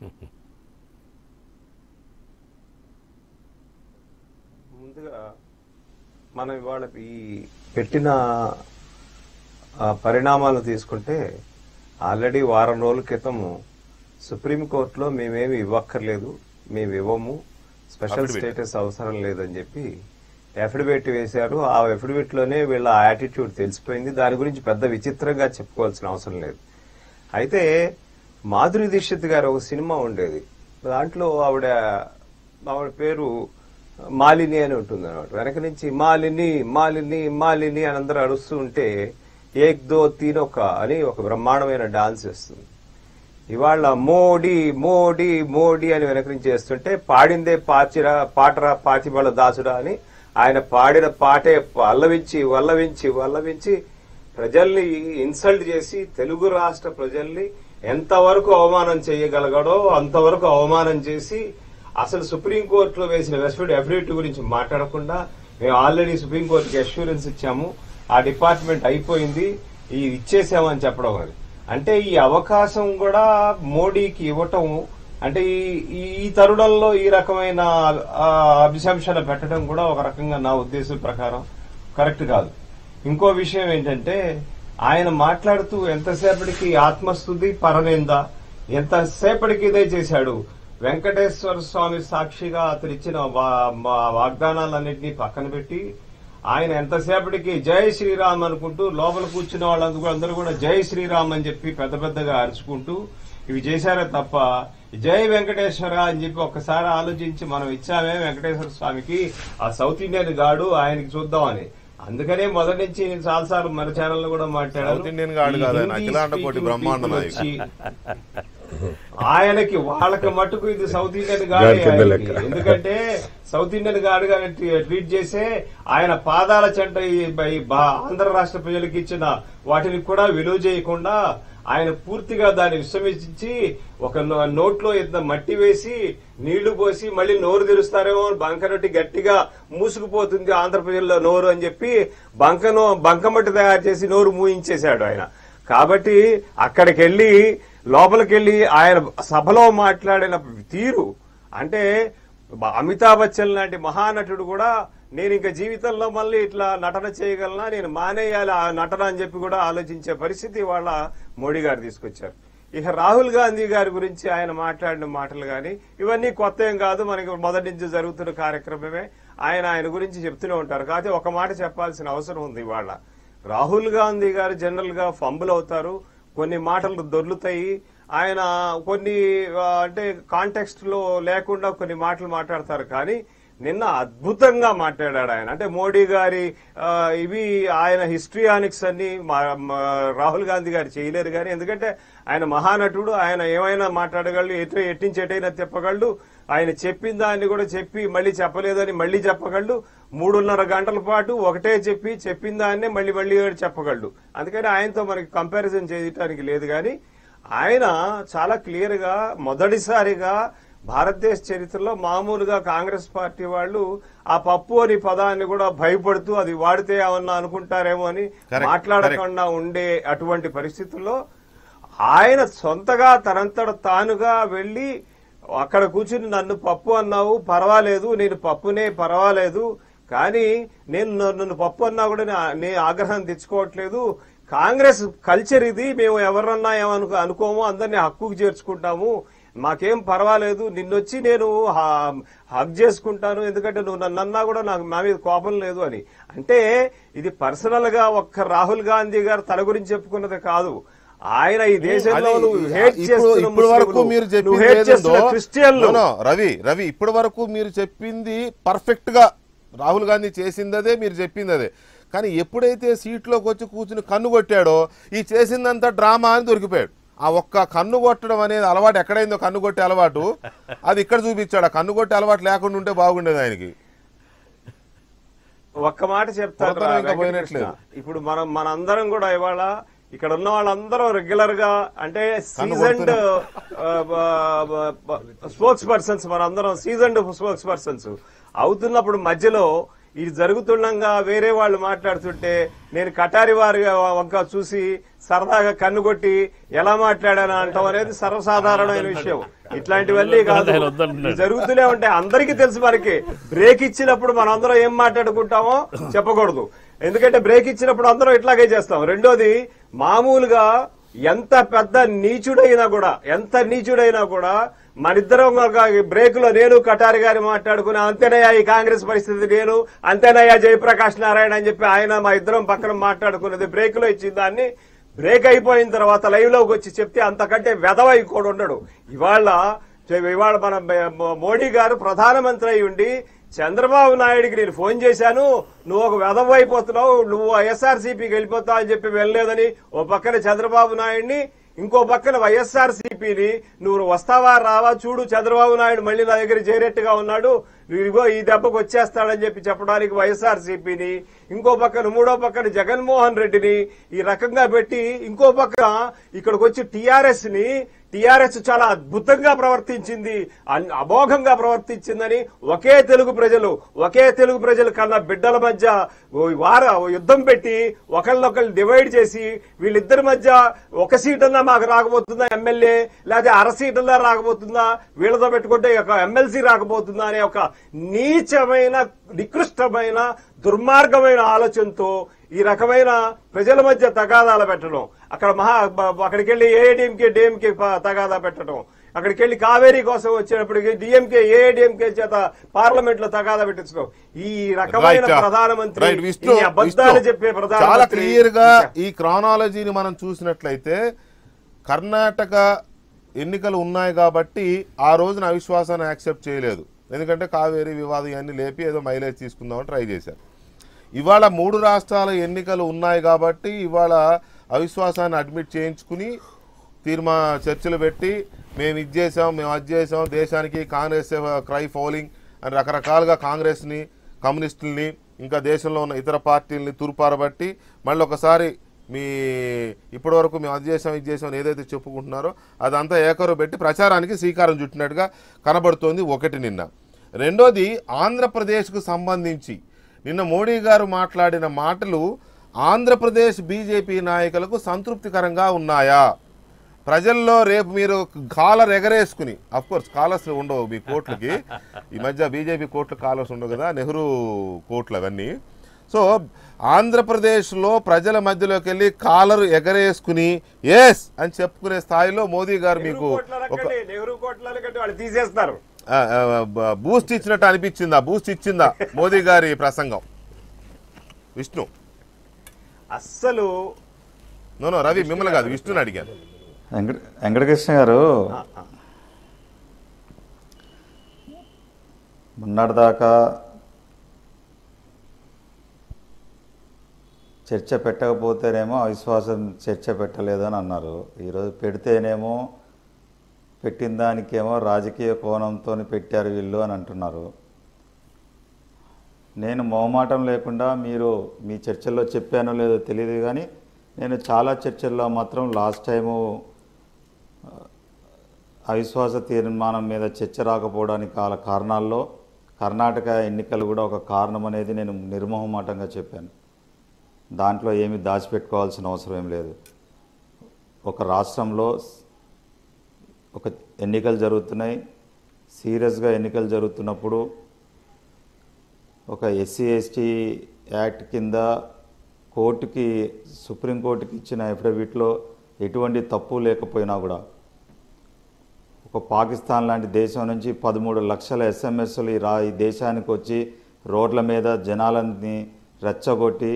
ముందుగా మనం ఇవాళ ఈ పెట్టిన ఆ, పరిణామాలను తీసుకుంటే ఆల్రెడీ వారం రోజుల క్రితము సుప్రీంకోర్టులో మేమేమి ఇవ్వక్కర్లేదు మేము ఇవ్వము స్పెషల్ Affidavit. స్టేటస్ అవసరం లేదని చెప్పి అఫిడవిట్ వేశారు ఆ అఫిడవిట్ లోనే వీళ్ళ యాటిట్యూడ్ తెలిసిపోయింది దాని గురించి పెద్ద విచిత్రంగా చెప్పుకోవాల్సిన అవసరం లేదు అయితే మాధురి దీక్షిత్ గారు ఒక సినిమా ఉండేది దాంట్లో ఆవిడ ఆవిడ పేరు మాలిని అని ఉంటుంది అనమాట వెనక నుంచి మాలిని మాలిని మాలిని అని అందరూ అరుస్తూ ఉంటే ఏక్ దో తీన్ ఒక అని ఒక బ్రహ్మాండమైన డాన్స్ వేస్తుంది ఇవాళ మోడీ మోడీ మోడీ అని వెనక నుంచి చేస్తుంటే పాడిందే పాచిరా పాటరా పాచిబళ్ళ దాసుడా అని ఆయన పాడిన పాటే వల్లవించి వల్లవించి వల్లవించి ప్రజల్ని ఇన్సల్ట్ చేసి తెలుగు రాష్ట్ర ప్రజల్ని ఎంతవరకు అవమానం చేయగలగడో అంతవరకు అవమానం చేసి అసలు సుప్రీంకోర్టులో వేసిన వెస్ట్ఫీల్డ్ అఫిడవిట్ గురించి మాట్లాడకుండా మేము ఆల్రెడీ సుప్రీంకోర్టుకి అష్యూరెన్స్ ఇచ్చాము ఆ డిపార్ట్మెంట్ అయిపోయింది ఈ ఇచ్చేసామని చెప్పడం అది అంటే ఈ అవకాశం కూడా మోడీకి ఇవ్వటం అంటే ఈ ఈ తరుణంలో ఈ రకమైన ఆ, అభిశంసన పెట్టడం కూడా ఒక రకంగా నా ఉద్దేశం ప్రకారం కరెక్ట్ కాదు ఇంకో విషయం ఏంటంటే ఆయన మాట్లాడుతూ ఎంతసేపటికి ఆత్మస్థుతి పరనింద ఎంతసేపటికి ఇదే చేశాడు వెంకటేశ్వర స్వామి సాక్షిగా అతను ఇచ్చిన వా- వా- వాగ్దానాలన్నింటినీ పక్కన పెట్టి ఆయన ఎంతసేపటికి జై శ్రీరామ్ అనుకుంటూ లోపల కూర్చున్న వాళ్ళందరూ అందరూ కూడా జై శ్రీరామ్ అని చెప్పి పెద్ద పెద్దగా అరుచుకుంటూ ఇవి చేశారే తప్ప జై వెంకటేశ్వర అని చెప్పి ఒక్కసారి ఆలోచించి మనం ఇచ్చామే వెంకటేశ్వర స్వామికి ఆ సౌత్ ఇండియన్ గాడు ఆయనకి చూద్దామని అందుకనే మొదటి నుంచి నేను చాలాసార్లు మన ఛానల్ కూడా మాట్లాడాను సౌత్ ఇండియన్ గాడు కాదు ఆయన, ఈ అఖిలాండ హిందీ కోటి speaking బ్రహ్మాండ people నాయకుడు. వచ్చి ఆయనకి వాళ్ళకి మట్టుకు ఇది సౌత్ ఇండియన్ గాడే గాడి కింద ఆయనకి. లెక్క. ఎందుకంటే సౌత్ ఇండియన్ గాడ్ గా ట్వీట్ చేసే ఆయన పాదాల చెంట ఈ ఈ బా- ఆంధ్ర రాష్ట్ర ప్రజలకు ఇచ్చిన వాటిని కూడా విలువ చేయకుండా ఆయన పూర్తిగా దాన్ని విశ్రమించి ఒక నో- నోట్లో ఇంత మట్టి వేసి నీళ్లు పోసి మళ్ళీ నోరు తెరుస్తారేమో అని బంకనొట్టి గట్టిగా మూసుకుపోతుంది ఆంధ్రప్రదేశ్లో నోరు అని చెప్పి బంకను బంకమట్టి తయారు చేసి నోరు మూయించేశాడు ఆయన కాబట్టి అక్కడికి వెళ్లి లోపలికి వెళ్లి ఆయన సభలో మాట్లాడిన తీరు అంటే బ- అమితాబ్ బచ్చన్ లాంటి మహానటుడు కూడా నేను ఇంకా జీవితంలో మళ్ళీ ఇట్లా నటన చేయగలనా నేను మానేయాలి ఆ నటన అని చెప్పి కూడా ఆలోచించే పరిస్థితి వాళ్ళ మోడీ గారు తీసుకొచ్చారు ఇక రాహుల్ గాంధీ గారి గురించి ఆయన మాట్లాడిన మాటలు గాని ఇవన్నీ కొత్త ఏం కాదు మనకి మొదటి నుంచి జరుగుతున్న కార్యక్రమమే ఆయన ఆయన గురించి చెప్తూనే ఉంటారు కాకపోతే ఒక మాట చెప్పాల్సిన అవసరం ఉంది ఇవాళ రాహుల్ గాంధీ గారు జనరల్ గా ఫంబుల్ అవుతారు కొన్ని మాటలు దొర్లుతాయి ఆయన కొన్ని ఆ, అంటే కాంటెక్స్ట్ లో లేకుండా కొన్ని మాటలు మాట్లాడతారు కానీ నిన్న అద్భుతంగా మాట్లాడాడు ఆయన అంటే మోడీ గారి ఆ, ఇవి ఆయన హిస్టరియానిక్స్ అన్ని మా- మా రాహుల్ గాంధీ గారు చేయలేరు కానీ ఎందుకంటే ఆయన మహానటుడు ఆయన ఏమైనా మాట్లాడగలడు ఎటు ఎట్టించి ఎటైనా చెప్పగలడు ఆయన చెప్పిన దాన్ని కూడా చెప్పి మళ్ళీ చెప్పలేదని మళ్ళీ చెప్పగలడు మూడున్నర గంటల పాటు ఒకటే చెప్పి చెప్పిన దాన్నే మళ్ళీ మళ్ళీ చెప్పగలడు అందుకని ఆయనతో మనకి కంపారిజన్ చేయడానికి లేదు కానీ ఆయన చాలా క్లియర్ గా మొదటిసారిగా భారతదేశ చరిత్రలో మామూలుగా కాంగ్రెస్ పార్టీ వాళ్ళు ఆ పప్పు అని పదాన్ని కూడా భయపడుతూ అది వాడితే ఏమన్నా అనుకుంటారేమో అని Correct, మాట్లాడకుండా ఉండే అటువంటి పరిస్థితుల్లో ఆయన సొంతగా తనంతట తానుగా వెళ్లి అక్కడ కూర్చుని నన్ను పప్పు అన్నావు పర్వాలేదు నేను పప్పునే పర్వాలేదు కానీ నేను న- నన్ను పప్పు అన్నా కూడా నే- నేను ఆగ్రహం తెచ్చుకోవట్లేదు కాంగ్రెస్ కల్చర్ ఇది మేము ఎవరన్నా ఏమనుకో అనుకోము అందరినీ హక్కుకు చేర్చుకుంటాము మాకేం పర్వాలేదు నిన్నొచ్చి నేను హ- హగ్ చేసుకుంటాను ఎందుకంటే నువ్వు నన్ను అన్నా కూడా నాకు నా మీద కోపం లేదు అని అంటే ఇది పర్సనల్ గా ఒక్క రాహుల్ గాంధీ గారు తన గురించి చెప్పుకున్నది కాదు ఆయన ఈ దేశంలో అది నువ్వు హేట్ ఇప్పుడు చేస్తున్న ఇప్పుడు వరకు ముస్లింలు, మీరు నువ్వు చెప్పింది హేట్ ఏదుందో- చేస్తున్న క్రిస్టియన్లు No, no, రవి రవి ఇప్పటి వరకు మీరు చెప్పింది పర్ఫెక్ట్ గా రాహుల్ గాంధీ చేసింది అదే మీరు చెప్పింది అదే కానీ ఎప్పుడైతే సీట్లోకి వచ్చి కూర్చుని కన్ను కొట్టాడో ఈ చేసిందంతా డ్రామా అని దొరికిపోయాడు ఆ ఒక్క కన్ను కొట్టడం అనేది అలవాటు ఎక్కడైందో కన్ను కొట్టే అలవాటు అది ఇక్కడ చూపించాడు ఆ కన్ను కొట్టే అలవాటు లేకుండా ఉంటే బాగుండేది ఆయనకి ఒక్క మాట చెప్తాను కొడతాను రా, ఇంకా వెంకటకృష్ణ. పోయినట్లేదు. ఇప్పుడు మనం మనందరం కూడా ఇవాళ ఇక్కడ ఉన్న వాళ్ళందరం రెగ్యులర్ గా అంటే కన్ను సీజన్డ్ స్పోక్స్ పర్సన్స్ మనందరం సీజన్డ్ స్పోక్స్ పర్సన్స్ అవుతున్నప్పుడు మధ్యలో ఇది జరుగుతుండగా వేరే వాళ్ళు మాట్లాడుతుంటే నేను కటారి వారి వంక చూసి సరదాగా కన్ను కొట్టి ఎలా మాట్లాడాను అంటాం అనేది సర్వసాధారణమైన విషయం ఇట్లాంటివన్నీ కాదు ఆయన వద్దంటున్నాడు. ఇది జరుగుతూనే ఉంటాయి అందరికీ తెలుసు మనకి బ్రేక్ ఇచ్చినప్పుడు మనం అందరం ఏం మాట్లాడుకుంటామో చెప్పకూడదు ఎందుకంటే బ్రేక్ ఇచ్చినప్పుడు అందరం ఇట్లాగే చేస్తాం రెండోది మామూలుగా ఎంత పెద్ద నీచుడైనా కూడా ఎంత నీచుడైనా కూడా మనిద్దరం బ్రేక్ లో నేను కటారి గారి మాట్లాడుకుని అంతేనయ్యా ఈ కాంగ్రెస్ పరిస్థితి నేను అంతేనయ్యా జయప్రకాష్ నారాయణ అని చెప్పి ఆయన మా ఇద్దరం పక్కన మాట్లాడుకున్నది బ్రేక్ లో ఇచ్చిన దాన్ని బ్రేక్ అయిపోయిన తర్వాత లైవ్ లోకి వచ్చి చెప్తే అంతకంటే వెధవ ఇంకోడు ఉండడు ఇవాళ ఇవాళ మన మ- మోడీ గారు ప్రధానమంత్రి అయి ఉండి చంద్రబాబు నాయుడికి నేను ఫోన్ చేశాను నువ్వు ఒక వెధవ అయిపోతున్నావు నువ్వు వైఎస్ఆర్సీపీకి వెళ్ళిపోతావు అని చెప్పి వెళ్ళలేదని ఓ పక్కన చంద్రబాబు నాయుడిని ఇంకో పక్కన వైఎస్ఆర్ సిపిని నువ్వు వస్తావా రావా చూడు చంద్రబాబు నాయుడు మళ్ళీ నా దగ్గర చేరేట్టుగా ఉన్నాడు ఇదిగో ఈ దెబ్బకు వచ్చేస్తాడని చెప్పి చెప్పడానికి వైఎస్ఆర్ సిపిని ఇంకో పక్కన మూడో పక్కన జగన్మోహన్ రెడ్డిని ఈ రకంగా పెట్టి ఇంకో పక్కన ఇక్కడికి వచ్చి టీఆర్ఎస్ ని టీఆర్ఎస్ చాలా అద్భుతంగా ప్రవర్తించింది అన్- అమోఘంగా ప్రవర్తించిందని ఒకే తెలుగు ప్రజలు ఒకే తెలుగు ప్రజలు కన్నా బిడ్డల మధ్య ఓ వార ఓ యుద్ధం పెట్టి ఒకళ్ళనొకళ్ళు డివైడ్ చేసి వీళ్ళిద్దరి మధ్య ఒక సీట్ అన్నా మాకు రాకపోతుందా ఎమ్మెల్యే లేదా అర సీట్ అన్నా రాకపోతుందా వీళ్ళతో పెట్టుకుంటే ఒక ఎమ్మెల్సీ రాకపోతుందా అనే ఒక నీచమైన నికృష్టమైన దుర్మార్గమైన ఆలోచనతో ఈ రకమైన ప్రజల మధ్య తగాదాలు పెట్టడం అక్కడ మహా బ- అక్కడికి వెళ్లి ఏడీఎంకే డిఎంకే తగాదా పెట్టడం అక్కడికి వెళ్లి కావేరీ కోసం వచ్చేటప్పటికి డిఎంకే ఏడీఎంకే చేత పార్లమెంట్ లో తగాదా పెట్టించుకో ఈ రకమైన Right. ప్రధానమంత్రి Right. విష్ణు, ఈ అబద్ధాలు విష్ణు. చెప్పే చాలా ప్రధానమంత్రి క్లియర్ గా ఈ క్రానాలజీని మనం చూసినట్లయితే కర్ణాటక ఎన్నికలు ఉన్నాయి కాబట్టి ఆ రోజున అవిశ్వాసాన్ని యాక్సెప్ట్ చేయలేదు ఎందుకంటే కావేరీ వివాదం ఇవన్నీ లేపి ఏదో మైలేజ్ తీసుకుందామని ట్రై చేశారు ఇవాళ మూడు రాష్ట్రాల ఎన్నికలు ఉన్నాయి కాబట్టి ఇవాళ అవిశ్వాసాన్ని అడ్మిట్ చేయించుకుని తీర్మా చర్చలు పెట్టి మేము ఇది చేసాం మేము అది చేసాం దేశానికి కాంగ్రెస్ క్రై ఫౌలింగ్ అని రకరకాలుగా కాంగ్రెస్ని కమ్యూనిస్టుల్ని ఇంకా దేశంలో ఉన్న ఇతర పార్టీలని తూర్పారబట్టి మళ్ళీ ఒకసారి మీ ఇప్పటి వరకు మేము అది చేసాం ఇది చేసాం అని ఏదైతే చెప్పుకుంటున్నారో అదంతా ఏకరు పెట్టి ప్రచారానికి శ్రీకారం చుట్టినట్టుగా కనబడుతోంది ఒకటి నిన్న రెండోది ఆంధ్రప్రదేశ్కు సంబంధించి నిన్న మోడీ గారు మాట్లాడిన మాటలు ఆంధ్రప్రదేశ్ బీజేపీ నాయకులకు సంతృప్తికరంగా ఉన్నాయా ప్రజల్లో రేపు మీరు కాలర్ ఎగరేసుకుని అఫ్ కోర్స్ కాలర్స్ ఉండవు మీ కోట్లకి ఈ మధ్య బీజేపీ కోట్లు కాలర్స్ ఉండవు కదా నెహ్రూ కోట్లు అవన్నీ సో ఆంధ్రప్రదేశ్లో ప్రజల మధ్యలోకి వెళ్ళి కాలర్ ఎగరేసుకుని ఎస్ అని చెప్పుకునే స్థాయిలో మోదీ గారు మీకు నెహ్రూ కోట్ల ఒక అనకండి, నెహ్రూ కోట్ల అనకండి, వాళ్ళు తీసేస్తారు ఆ, ఆ, బ- బూస్ట్ ఇచ్చినట్టు అనిపించిందా బూస్ట్ ఇచ్చిందా మోదీ గారి ప్రసంగం విష్ణు అస్సలు నో నో రవి మిమ్మల్ని కాదు విష్ణుని అడిగాను వెంకట వెంకటకృష్ణ గారు మొన్నటిదాకా చర్చ పెట్టకపోతేనేమో అవిశ్వాసం చర్చ పెట్టలేదని అన్నారు ఈరోజు పెడితేనేమో పెట్టిన దానికేమో రాజకీయ కోణంతో పెట్టారు వీళ్ళు అని అంటున్నారు నేను మొహమాటం లేకుండా మీరు మీ చర్చల్లో చెప్పానో లేదో తెలియదు కానీ నేను చాలా చర్చల్లో మాత్రం లాస్ట్ టైము ఆ, అవిశ్వాస తీర్మానం మీద చర్చ రాకపోవడానికి గల కారణాల్లో కర్ణాటక ఎన్నికలు కూడా ఒక కారణం అనేది నేను నిర్మోహమాటంగా చెప్పాను దాంట్లో ఏమీ దాచిపెట్టుకోవాల్సిన అవసరం ఏం లేదు ఒక రాష్ట్రంలో ఒక ఎన్నికలు జరుగుతున్నాయి సీరియస్గా ఎన్నికలు జరుగుతున్నప్పుడు ఒక ఎస్సీ ఎస్టీ యాక్ట్ కింద కోర్టుకి సుప్రీంకోర్టుకి ఇచ్చిన అఫిడవిట్లో ఎటువంటి తప్పు లేకపోయినా కూడా ఒక పాకిస్తాన్ లాంటి దేశం నుంచి పదమూడు లక్షల ఎస్ఎంఎస్లు ఈ రా ఈ దేశానికి వచ్చి రోడ్ల మీద జనాలని రెచ్చగొట్టి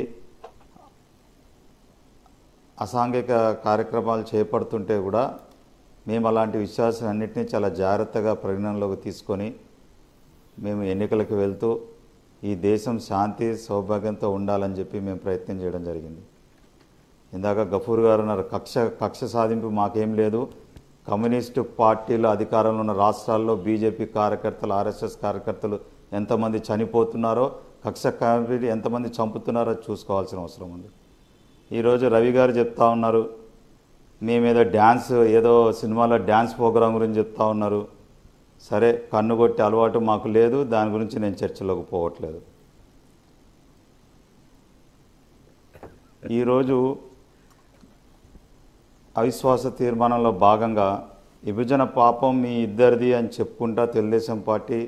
అసాంఘిక కార్యక్రమాలు చేపడుతుంటే కూడా మేము అలాంటి విశ్వాసం అన్నింటినీ చాలా జాగ్రత్తగా పరిగణనలోకి తీసుకొని మేము ఎన్నికలకు వెళ్తూ ఈ దేశం శాంతి సౌభాగ్యంతో ఉండాలని చెప్పి మేము ప్రయత్నం చేయడం జరిగింది ఇందాక గఫూర్ గారు అన్నారు కక్ష కక్ష సాధింపు మాకేం లేదు కమ్యూనిస్టు పార్టీలు అధికారంలో ఉన్న రాష్ట్రాల్లో బీజేపీ కార్యకర్తలు ఆర్ఎస్ఎస్ కార్యకర్తలు ఎంతమంది చనిపోతున్నారో కక్ష కమిటీ ఎంతమంది చంపుతున్నారో చూసుకోవాల్సిన అవసరం ఉంది ఈరోజు రవి గారు చెప్తా ఉన్నారు మేమేదో డ్యాన్స్ ఏదో సినిమాలో డ్యాన్స్ ప్రోగ్రాం గురించి చెప్తా ఉన్నారు సరే కన్ను కొట్టే అలవాటు మాకు లేదు దాని గురించి నేను చర్చలోకి పోవట్లేదు ఈరోజు అవిశ్వాస తీర్మానంలో భాగంగా విభజన పాపం మీ ఇద్దరిది అని చెప్పుకుంటా తెలుగుదేశం పార్టీ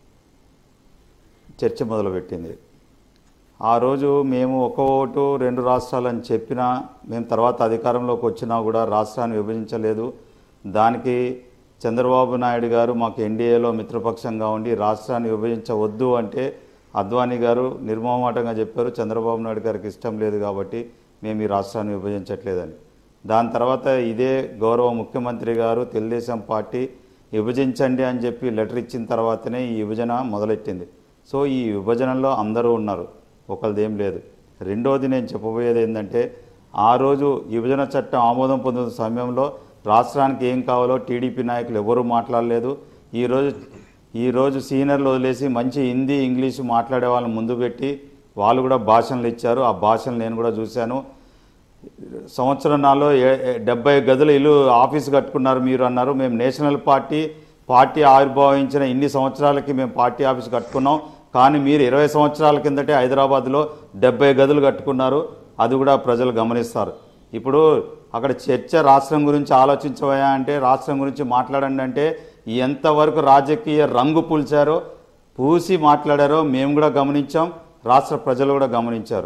చర్చ మొదలుపెట్టింది ఆ రోజు మేము ఒక ఓటు రెండు రాష్ట్రాలని చెప్పినా మేము తర్వాత అధికారంలోకి వచ్చినా కూడా రాష్ట్రాన్ని విభజించలేదు దానికి చంద్రబాబు నాయుడు గారు మాకు ఎన్డీఏలో మిత్రపక్షంగా ఉండి రాష్ట్రాన్ని విభజించవద్దు అంటే అద్వానీ గారు నిర్మోహమాటంగా చెప్పారు చంద్రబాబు నాయుడు గారికి ఇష్టం లేదు కాబట్టి మేము ఈ రాష్ట్రాన్ని విభజించట్లేదని దాని తర్వాత ఇదే గౌరవ ముఖ్యమంత్రి గారు తెలుగుదేశం పార్టీ విభజించండి అని చెప్పి లెటర్ ఇచ్చిన తర్వాతనే ఈ విభజన మొదలెట్టింది సో ఈ విభజనలో అందరూ ఉన్నారు ఒకరిదేం లేదు రెండోది నేను చెప్పబోయేది ఏంటంటే ఆ రోజు విభజన చట్టం ఆమోదం పొందిన సమయంలో రాష్ట్రానికి ఏం కావాలో టీడీపీ నాయకులు ఎవరూ మాట్లాడలేదు ఈరోజు ఈరోజు సీనియర్లు వదిలేసి మంచి హిందీ ఇంగ్లీషు మాట్లాడే వాళ్ళని ముందు పెట్టి వాళ్ళు కూడా భాషణలు ఇచ్చారు ఆ భాషలు నేను కూడా చూశాను సంవత్సరం నాలో ఏ- ఏ- డెబ్బై గదుల ఇల్లు ఆఫీస్ కట్టుకున్నారు మీరు అన్నారు మేము నేషనల్ పార్టీ పార్టీ ఆవిర్భావించిన ఇన్ని సంవత్సరాలకి మేము పార్టీ ఆఫీస్ కట్టుకున్నాం కానీ మీరు ఇరవై సంవత్సరాల కిందటే హైదరాబాద్లో డెబ్బై గదులు కట్టుకున్నారు అది కూడా ప్రజలు గమనిస్తారు ఇప్పుడు అక్కడ చర్చ రాష్ట్రం గురించి ఆలోచించవయా అంటే రాష్ట్రం గురించి మాట్లాడండి అంటే ఎంతవరకు రాజకీయ రంగు పూల్చారో పూసి మాట్లాడారో మేము కూడా గమనించాం రాష్ట్ర ప్రజలు కూడా గమనించారు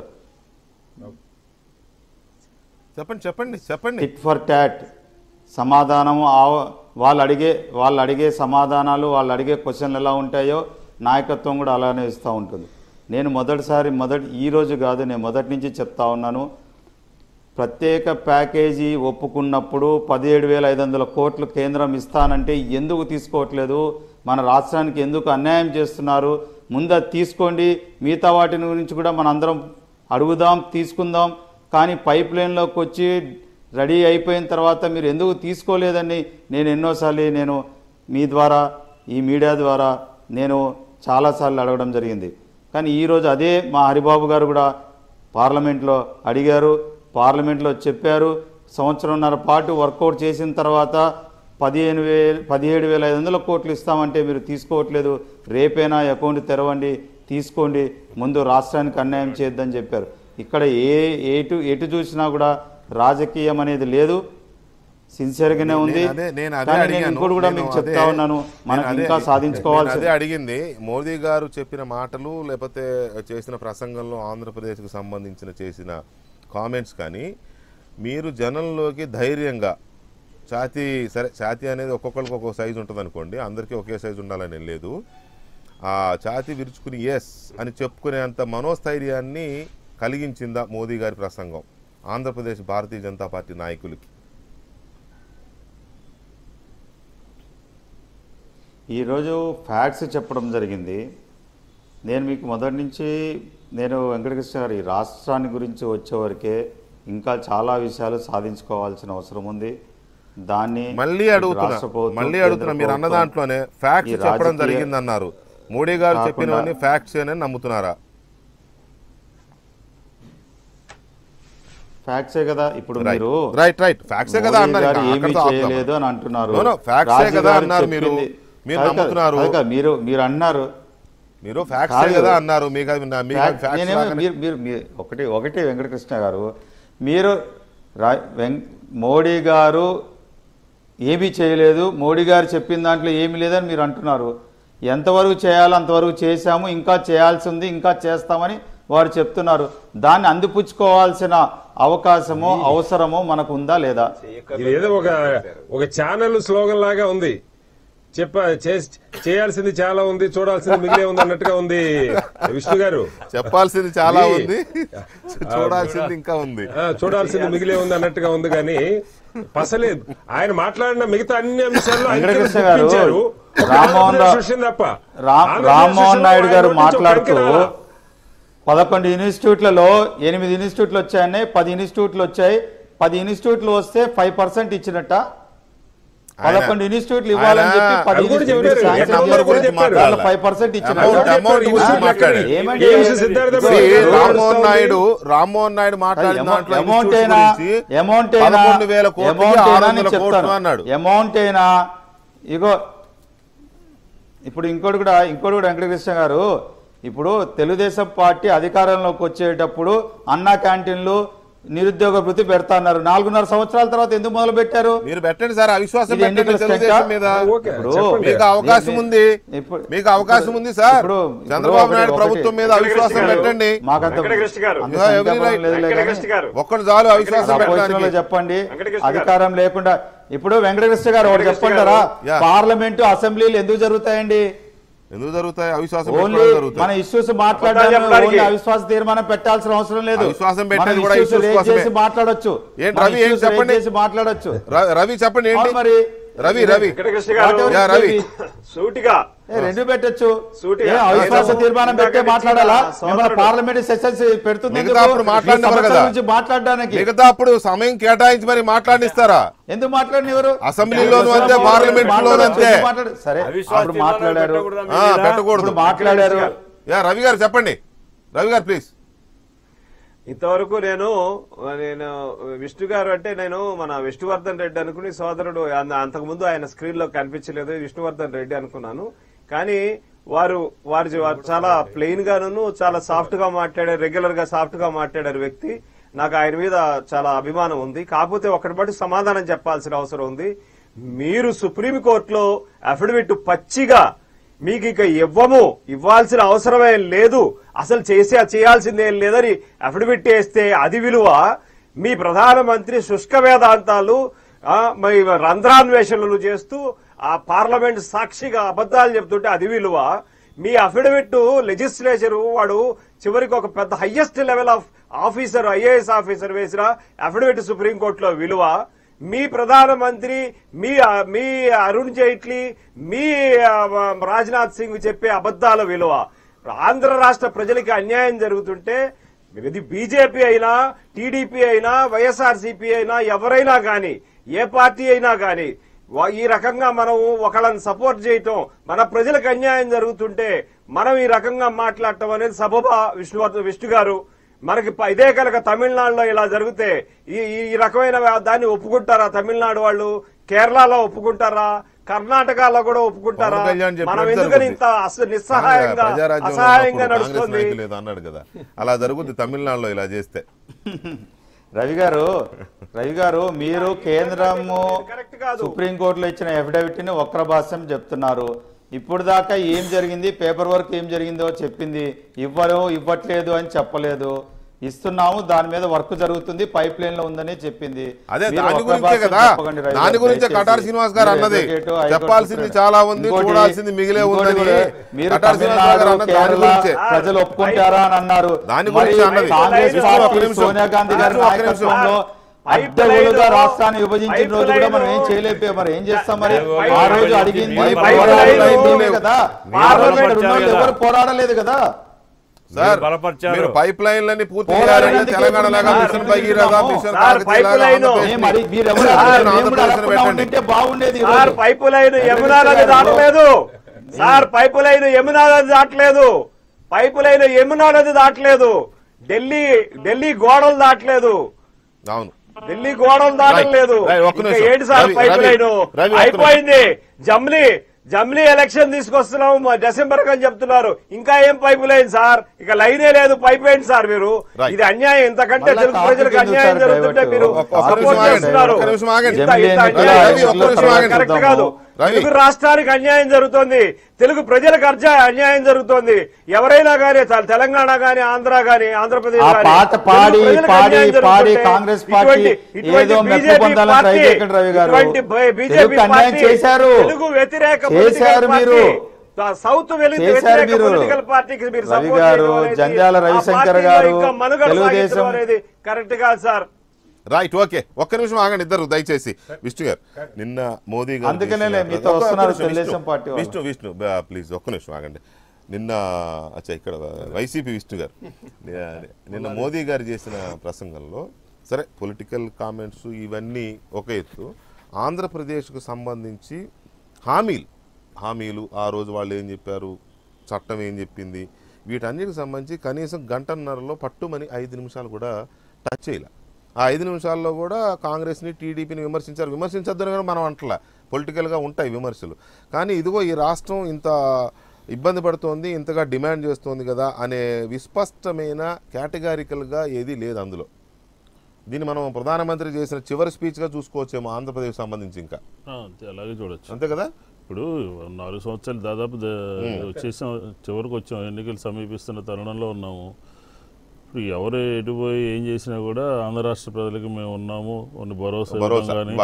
చెప్పండి చెప్పండి చెప్పండి టిట్ ఫర్ టాట్ సమాధానం ఆ- వాళ్ళు అడిగే వాళ్ళు అడిగే సమాధానాలు వాళ్ళు అడిగే క్వశ్చన్లు ఎలా ఉంటాయో నాయకత్వం కూడా అలానే ఇస్తూ ఉంటుంది నేను మొదటిసారి మొదటి ఈ రోజు కాదు నేను మొదటి నుంచి చెప్తా ఉన్నాను ప్రత్యేక ప్యాకేజీ ఒప్పుకున్నప్పుడు పదిహేడు వేల ఐదు వందల కోట్లు కేంద్రం ఇస్తానంటే ఎందుకు తీసుకోవట్లేదు మన రాష్ట్రానికి ఎందుకు అన్యాయం చేస్తున్నారు ముందు అది తీసుకోండి మిగతా వాటి గురించి కూడా మన అందరం అడుగుదాం తీసుకుందాం కానీ పైప్ లైన్లోకి వచ్చి రెడీ అయిపోయిన తర్వాత మీరు ఎందుకు తీసుకోలేదని నేను ఎన్నోసార్లు నేను మీ ద్వారా ఈ మీడియా ద్వారా నేను చాలాసార్లు అడగడం జరిగింది కానీ ఈరోజు అదే మా హరిబాబు గారు కూడా పార్లమెంట్లో అడిగారు పార్లమెంట్లో చెప్పారు సంవత్సరంన్నర పాటు వర్కౌట్ చేసిన తర్వాత పదిహేను వేలు పదిహేడు వేల ఐదు వందల కోట్లు ఇస్తామంటే మీరు తీసుకోవట్లేదు రేపైనా అకౌంట్ తెరవండి తీసుకోండి ముందు రాష్ట్రానికి అన్యాయం చేయొద్దని చెప్పారు ఇక్కడ ఏ ఎటు ఎటు చూసినా కూడా రాజకీయం అనేది లేదు సిన్సియర్గానే ఉంది నేను అదే- నేను అదే కానీ నేను అడిగాను. ఇంకోటి కూడా నేను మీకు అదే- చెప్తా ఉన్నాను నేను మనకి అదే- ఇంకా సాధించుకోవాల్సి నేను అదే అడిగింది మోదీ గారు చెప్పిన మాటలు లేకపోతే చేసిన ప్రసంగంలో ఆంధ్రప్రదేశ్కు సంబంధించిన చేసిన కామెంట్స్ కానీ మీరు జనంలోకి ధైర్యంగా ఛాతీ సరే ఛాతీ అనేది ఒక్కొక్కరికి ఒక్కొక్క సైజు ఉంటుంది అనుకోండి అందరికీ ఒకే సైజు ఉండాలని లేదు ఆ ఛాతీ విరుచుకుని ఎస్ అని చెప్పుకునేంత మనోస్థైర్యాన్ని కలిగించిందా మోదీ గారి ప్రసంగం ఆంధ్రప్రదేశ్ భారతీయ జనతా పార్టీ నాయకులకి ఈరోజు ఫ్యాక్ట్స్ చెప్పడం జరిగింది నేను మీకు మొదటి నుంచి నేను వెంకటకృష్ణ గారి రాష్ట్రాన్ని గురించి వచ్చేవరకే ఇంకా చాలా విషయాలు సాధించుకోవాల్సిన అవసరం ఉంది దాన్ని మళ్ళీ రాష్ట్ర అడుగుతున్నా ప్రభుత్వం, మళ్ళీ కేంద్ర అడుగుతున్నా మీరు అన్న ప్రభుత్వం, దాంట్లోనే ఫ్యాక్ట్స్ ఈ చెప్పడం రాజకీయ- జరిగిందన్నారు మోడీ గారు కాకుండా- చెప్పినవన్నీ ఫ్యాక్ట్స్ అని నమ్ముతున్నారా ఫ్యాక్ట్సే కదా ఇప్పుడు మీరు రైట్ రైట్ ఫ్యాక్ట్సే కదా మోడీ అన్నారు గారు ఇంకా ఏమీ అక్కడితో ఆపుదాం. చేయలేదు అని అంటున్నారు No, no, facts ఏ రాజు కదా గారు అన్నారు మీరు. చెప్పింది- మీరు కాదు కాదు, నమ్ముతున్నారు. కాదు కాదు, మీరు మీరు అన్నారు మీరు ఫ్యాక్ట్సే కాదు. కదా అన్నారు మీకు అది నా- మీకు అది ఫ్యాక్ట్- ఫ్యాక్ట్స్ నేనేమో లాగానే- మీరు మీరు మీరు ఒకటి ఒకటి వెంకటకృష్ణ గారు మీరు రా- వెం- మోడీ గారు ఏమీ చేయలేదు మోడీ గారు చెప్పిన దాంట్లో ఏమీ లేదని మీరు అంటున్నారు ఎంతవరకు చేయాలో అంతవరకు చేశాము ఇంకా చేయాల్సి ఉంది ఇంకా చేస్తామని వారు చెప్తున్నారు దాన్ని అందిపుచ్చుకోవాల్సిన అవకాశము అవసరము మనకు ఉందా లేదా ఇది ఏదో ఒక ఒక ఛానల్ స్లోగన్ లాగా ఉంది చెప్ప చేస్- చేయాల్సింది చాలా ఉంది చూడాల్సింది మిగిలే ఉంది అన్నట్టుగా ఉంది విష్ణు గారు చెప్పాల్సింది చాలా ఇది- ఉంది చూడాల్సింది ఇంకా ఉంది ఆ, చూడాల్సింది మిగిలే ఉంది అన్నట్టుగా ఉంది కానీ పసలేదు ఆయన మాట్లాడిన మిగతా అన్ని అంశాల్లో ఆయన వెంకటకృష్ణ గారు, గుర్తించారు. ఒక రామ్మోహన్ ఆంధ్రప్రదేశ్ రా- విషయం తప్ప రా- ఆంధ్రప్రదేశ్ రామ్మోహన్ విషయంలో నాయుడు గారు ఆయన గురించి ఒక మాట్లాడుతూ వెంకి రాలా. పదకొండు ఇన్స్టిట్యూట్లలో ఎనిమిది ఇన్స్టిట్యూట్లు వచ్చాయని పది ఇన్స్టిట్యూట్లు వచ్చాయి పది ఇన్స్టిట్యూట్లు వస్తే ఫైవ్ పర్సెంట్ ఇచ్చినట్ట పదకొండు ఇన్స్టిట్యూట్లు ఇవ్వాలని చెప్పి ఆయన- పది అది కూడా ఇన్స్టిట్యూట్లు చెప్పారు. శాంక్షన్ నంబర్ కూడా చేసి చెప్పారు. దాంట్లో ఫైవ్ పర్సెంట్ ఇచ్చినట్ట Amount- amount ఈ గురించి ఊరు మాట్లాడారు. ఏమండి? ఏమిసి సిద్ధార్థ See, గారు రామ్మోహన్ వస్తోంది. నాయుడు రామ్మోహన్ నాయుడు మాట్లాడిన దాంట్లో అమౌంట్ ఇన్స్టిట్యూట్స్ అయినా గురించి అమౌంట్ అయినా పదకొండు వేల కోట్లు అమౌంట్ ఆరు అయినా వందల నేను కోట్లు చెప్తాను అన్నాడు అమౌంట్ అయినా ఇగో ఇప్పుడు ఇంకోటి కూడా ఇంకోటి కూడా వెంకటకృష్ణ గారు ఇప్పుడు తెలుగుదేశం పార్టీ అధికారంలోకి వచ్చేటప్పుడు అన్నా క్యాంటీన్లు నిరుద్యోగ వృత్తి పెడతా అన్నారు నాలుగున్నర సంవత్సరాల తర్వాత ఎందుకు మొదలు పెట్టారు మీరు పెట్టండి సార్ అవిశ్వాసం ఇది పెట్టండి ఎన్నికల తెలుగుదేశం స్టెంటా? మీద ఓకే, ఇప్పుడు చెప్పండి. మీకు అవకాశం నేను- ఉంది ఇప్పుడు- మీకు అవకాశం ఉంది సార్ ఇప్పుడు- ఇప్పుడు చంద్రబాబు ఒకటి- నాయుడు ఒకటి- ప్రభుత్వం మీద అవిశ్వాసం వెంకటకృష్ణ గారు, పెట్టండి మాకంత వెంకటకృష్ణ గారు. అంత You have every సంఖ్యాబలం right. లేదులే కానీ వెంకటకృష్ణ గారు ఒక్కడు చాలు అవిశ్వాసం అపోజిషన్ లో పెట్టడానికి చెప్పండి వెంకటకృష్ణ గారు. అధికారం లేకుండా ఇప్పుడు వెంకటకృష్ణ గారు ఒకటి వెంకటకృష్ణ చెప్పంటారా యా. పార్లమెంటు అసెంబ్లీలు ఎందుకు జరుగుతాయండి ఎందుకు జరుగుతాయి అవిశ్వాసం ఓన్లీ పెట్టుకోవడం జరుగుతాయి మన ఇష్యూస్ అబద్ధాలు మాట్లాడడానికి చెప్పడానికి. ఓన్లీ అవిశ్వాస తీర్మానం పెట్టాల్సిన అవసరం లేదు అవిశ్వాసం మన పెట్టేది కూడా issues issues raise కోసమే. చేసి మాట్లాడొచ్చు ఏంటి మన రవి, ఏం issues raise చెప్పండి? చేసి మాట్లాడొచ్చు ర- రవి చెప్పండి ఏంటి అవును మరి రవి రవి వెంకటకృష్ణ గారు Whatever yeah, it Ravi. may be. సూటిగా ఏ, రెండు పెట్టొచ్చు సూటిగా. ఏ, అవిశ్వాస నేను తీర్మానం పెట్టే ఇందాక మాట్లాడాలా ఇచ్చిన మిమ్మల్ని సోదరుడు. పార్లమెంట్ సెషన్స్ పెడుతుంది మిగతా ఎందుకు? అప్పుడు ఈ మాట్లాడినవారు సమస్యల కదా. గురించి మాట్లాడడానికి మిగతా అప్పుడు సమయం కేటాయించి మరి మాట్లాడిస్తారా ఎందుకు మాట్లాడినవరు అసెంబ్లీలోనూ అంతే పార్లమెంట్ లోనూ అంతే మాట్లాడు సరే అవిశ్వాస అప్పుడు తీర్మానాలు మాట్లాడారు పెట్టకూడదా మీ ఆ, మీద? పెట్టకూడదు ఇప్పుడు మాట్లాడారు యా రవి గారు చెప్పండి రవి గారు ప్లీజ్ ఇంతవరకు నేను నేను విష్ణు గారు అంటే నేను మన విష్ణువర్ధన్ రెడ్డి అనుకుని సోదరుడు అంత- అంతకుముందు ఆయన స్క్రీన్ లో కనిపించలేదు విష్ణువర్ధన్ రెడ్డి అనుకున్నాను కానీ వారు వారు వారు చాలా ప్లెయిన్ గాను చాలా సాఫ్ట్ గా మాట్లాడారు రెగ్యులర్ గా సాఫ్ట్ గా మాట్లాడారు వ్యక్తి నాకు ఆయన మీద చాలా అభిమానం ఉంది కాకపోతే ఒకటి బట్టి సమాధానం చెప్పాల్సిన అవసరం ఉంది మీరు సుప్రీంకోర్టులో అఫిడవిట్ పచ్చిగా మీకు ఇక ఇవ్వము ఇవ్వాల్సిన అవసరమే లేదు అసలు చేసే చేయాల్సిందేం లేదని అఫిడవిట్ వేస్తే అది విలువ మీ ప్రధానమంత్రి శుష్క వేదాంతాలు ఆ, మరి రంధ్రాన్వేషణలు చేస్తూ ఆ పార్లమెంట్ సాక్షిగా అబద్దాలు చెప్తుంటే అది విలువ మీ అఫిడవిట్ లెజిస్లేచర్ వాడు చివరికి ఒక పెద్ద highest level of officer IAS officer వేసిన అఫిడవిట్ సుప్రీంకోర్టులో విలువ మీ ప్రధానమంత్రి మీ మీ అరుణ్ జైట్లీ మీ ఆ, రాజ్నాథ్ సింగ్ చెప్పే అబద్దాల విలువ ఆంధ్ర రాష్ట్ర ప్రజలకి అన్యాయం జరుగుతుంటే ఇది బీజేపీ అయినా టీడీపీ అయినా వైఎస్ఆర్సీపీ అయినా ఎవరైనా గాని ఏ పార్టీ అయినా గాని వా- ఈ రకంగా మనం ఒకళ్ళని సపోర్ట్ చేయటం మన ప్రజలకు అన్యాయం జరుగుతుంటే మనం ఈ రకంగా మాట్లాడటం అనేది సబబా విష్ణువర్ధ విష్ణు గారు మనకి ప- ఇదే కనుక తమిళనాడులో ఇలా జరిగితే ఈ ఈ- ఈ రకమైన దాన్ని ఒప్పుకుంటారా తమిళనాడు వాళ్ళు కేరళలో ఒప్పుకుంటారా కర్ణాటకలో కూడా ఒప్పుకుంటారా పవన్ కళ్యాణ్ చెప్పినట్టు మనం ఎందుకని జరుగుతుంది. ఇంత అస- నిస్సహాయంగా ప్రజారాజ్యంలో అసహాయంగా ఉన్నప్పుడు కాంగ్రెస్ నడుస్తుంది నాయకులు ఏదో అన్నాడు కదా అలా జరుగుద్ది తమిళనాడులో ఇలా చేస్తే రవి గారు రవి గారు మీరు కేంద్రము కరెక్ట్ కాదు. సుప్రీంకోర్టులో ఇచ్చిన ఎఫిడవిట్ ని వక్ర భాష్యం చెప్తున్నారు ఇప్పుడు దాకా ఏం జరిగింది పేపర్ వర్క్ ఏం జరిగిందో చెప్పింది ఇవ్వరు ఇవ్వట్లేదు అని చెప్పలేదు ఇస్తున్నాము దాని మీద వర్క్ జరుగుతుంది పైప్ లైన్ లో ఉందని చెప్పింది అదే మీరు దాని వక్ర గురించే భాష్యం కదా చెప్పకండి రవి దాని గారు, గురించే దయచేసి. కటార్ శ్రీనివాస్ గారు మీరు అన్నది advocate, హైకోర్టు చెప్పాల్సింది సుప్రీం. చాలా ఉంది ఇంకోటి- చూడాల్సింది మిగిలే ఇంకోటి ఉందని కూడా మీరు కటార్ శ్రీనివాస్ గారు తమిళనాడు అన్నది దాని కేరళ గురించే ప్రజలు ఒప్పుకుంటారా అని అన్నారు దాని మరి గురించి అన్నది. కాంగ్రెస్ విష్ణు, ఒక్క పార్టీ నిమిషం. సోనియా గాంధీ గారి విష్ణు, ఒక్క నిమిషం. నాయకత్వంలో పైప్ అడ్డగోలుగా లైను- రాష్ట్రాన్ని విభజించిన పైప్ రోజు కూడా మనం ఏం లైను- చేయలేకపోయాం మరి ఏం చేస్తాం మరి పైప్ ఆ రోజు లైను- అడిగింది పైప్ పోరాడలేదు లైను- మేమే కదా మీరు ఆ రోజు బలపరిచారు ఇక్కడ ఉన్నోళ్ళు కదా. ఎవరు పోరాడలేదు కదా సార్ బలపరిచారు. మీరు పైప్ లైన్లన్నీ పూర్తి పోరాటం చేయాలంటే ఎందుకు తెలంగాణ లాగా ఇప్పుడు మిషన్ ఎందుకు భగీరథ చేస్తున్నాము? మిషన్ సార్, కాకతీయ పైప్ లాగా లైను- ఆంధ్రప్రదేశ్ ఏ మరి మీరు ఎవరు సార్, అడగలేదు? మేము కూడా ఆంధ్రప్రదేశ్ని అడగకుండా పెట్టండి. ఉండింటే బాగుండేది ఈ సార్ రోజు. పైపు లైన్ యమునా నది గారు. దాటలేదు సార్ పైపు లైన్ యమునా నది దాటలేదు పైపు లైన్ యమునా నది దాటలేదు ఢిల్లీ ఢిల్లీ గోడలు దాటలేదు అవును ఢిల్లీ గోడలు దాటలేదు రైట్, ఒక్క ఇంకా నిమిషం. ఏంటి sir Ravi, pipe Ravi, line Ravi, ఒక్క అయిపోయింది జమ్లీ జమ్లీ ఎలక్షన్ తీసుకొస్తున్నాం మా డిసెంబర్ అని చెప్తున్నారు ఇంకా ఏం పైపు లైన్ సార్ ఇక లైనే లేదు పైప్ ఏంటి సార్ మీరు రైట్. ఇది అన్యాయం ఇంతకంటే మళ్ళా తెలుగు టాపిక్ ప్రజలకు ఎందుకు అన్యాయం సార్ జరుగుతుంటే డైవర్ట్? మీరు ఒక్క- ఒక్క సపోర్ట్ నిమిషం ఆగండి. చేస్తున్నారు ఒక్క నిమిషం ఆగండి. ఇంత- ఇంత జమిలీ అన్యాయం రవి, ఒక్క నిమిషం జరుగుతుంది. ఆగండి. కరెక్ట్ కాదు రవి. తెలుగు రాష్ట్రానికి అన్యాయం జరుగుతోంది తెలుగు ప్రజలకు అర్జ అన్యాయం జరుగుతోంది ఎవరైనా గానీ తె- తెలంగాణ గానీ ఆంధ్ర గానీ ఆంధ్రప్రదేశ్ ఆ గానీ పాట తెలుగు పాడి ప్రజలకు పాడి అన్యాయం పాడి జరుగుతుంటే కాంగ్రెస్ పార్టీ ఇటువంటి- ఇటువంటి ఏదో మెప్పు BJP పొందాలని ట్రై పార్టీ, చేయకండి రవి గారు. ఇటువంటి బ- BJP తెలుగుకు అన్యాయం పార్టీ, చేశారు. తెలుగు వ్యతిరేక చేశారు పొలిటికల్ మీరు. పార్టీ, సౌత్ వెలుగు చేశారు వ్యతిరేక మీరు. పొలిటికల్ పార్టీకి మీరు రవి సపోర్ట్ గారు, చేయడం అనేది, జంధ్యాల ఆ రవిశంకర్ పార్టీలో గారు, ఇంకా మనుగడ తెలుగుదేశం- సాగించడం అనేది కరెక్ట్ కాదు సార్ రైట్ ఓకే ఒక్క నిమిషం ఆగండి ఇద్దరు దయచేసి విష్ణు గారు నిన్న మోదీ గారు అందుకనే చేసిన- మీతో ఒక్క వస్తున్నారు నిమిషం, తెలుగుదేశం విష్ణు, పార్టీ వాళ్ళు. విష్ణు విష్ణు ప్లీజ్ ఒక్క నిమిషం ఆగండి నిన్న అచ్చా ఇక్కడ వైసీపీ విష్ణు గారు ని- నిన్న మోదీ గారు చేసిన ప్రసంగంలో సరే పొలిటికల్ కామెంట్స్ ఇవన్నీ ఒక ఎత్తు ఆంధ్రప్రదేశ్కు సంబంధించి హామీలు హామీలు ఆ రోజు వాళ్ళు ఏం చెప్పారు చట్టం ఏం చెప్పింది వీటన్నిటికి సంబంధించి కనీసం గంటన్నరలో పట్టుమని ఐదు నిమిషాలు కూడా టచ్ చేయలే ఆ ఐదు నిమిషాల్లో కూడా కాంగ్రెస్ని టీడీపీని విమర్శించారు విమర్శించొద్దని కూడా మనం అంటలే పొలిటికల్గా ఉంటాయి విమర్శలు కానీ ఇదిగో ఈ రాష్ట్రం ఇంత ఇబ్బంది పడుతోంది ఇంతగా డిమాండ్ చేస్తోంది కదా అనే విస్పష్టమైన కేటగారికల్గా ఏదీ లేదు అందులో దీన్ని మనం ప్రధానమంత్రి చేసిన చివరి స్పీచ్గా చూసుకోవచ్చేమో ఆంధ్రప్రదేశ్ సంబంధించి ఇంకా ఆ, అలాగే చూడొచ్చు అంతే కదా ఇప్పుడు నాలుగు సంవత్సరాలు దాదాపు ద- వచ్చేసాం చివరికి వచ్చాం ఎన్నికలు సమీపిస్తున్న తరుణంలో ఉన్నాము ఇప్పుడు ఎవరు ఎటుపోయి ఏం చేసినా కూడా ఆంధ్ర రాష్ట్ర ప్రజలకు మేము ఉన్నాము కొన్ని భరోసా భరోసా ఇవ్వడం కానీ ఇవ్వాలి.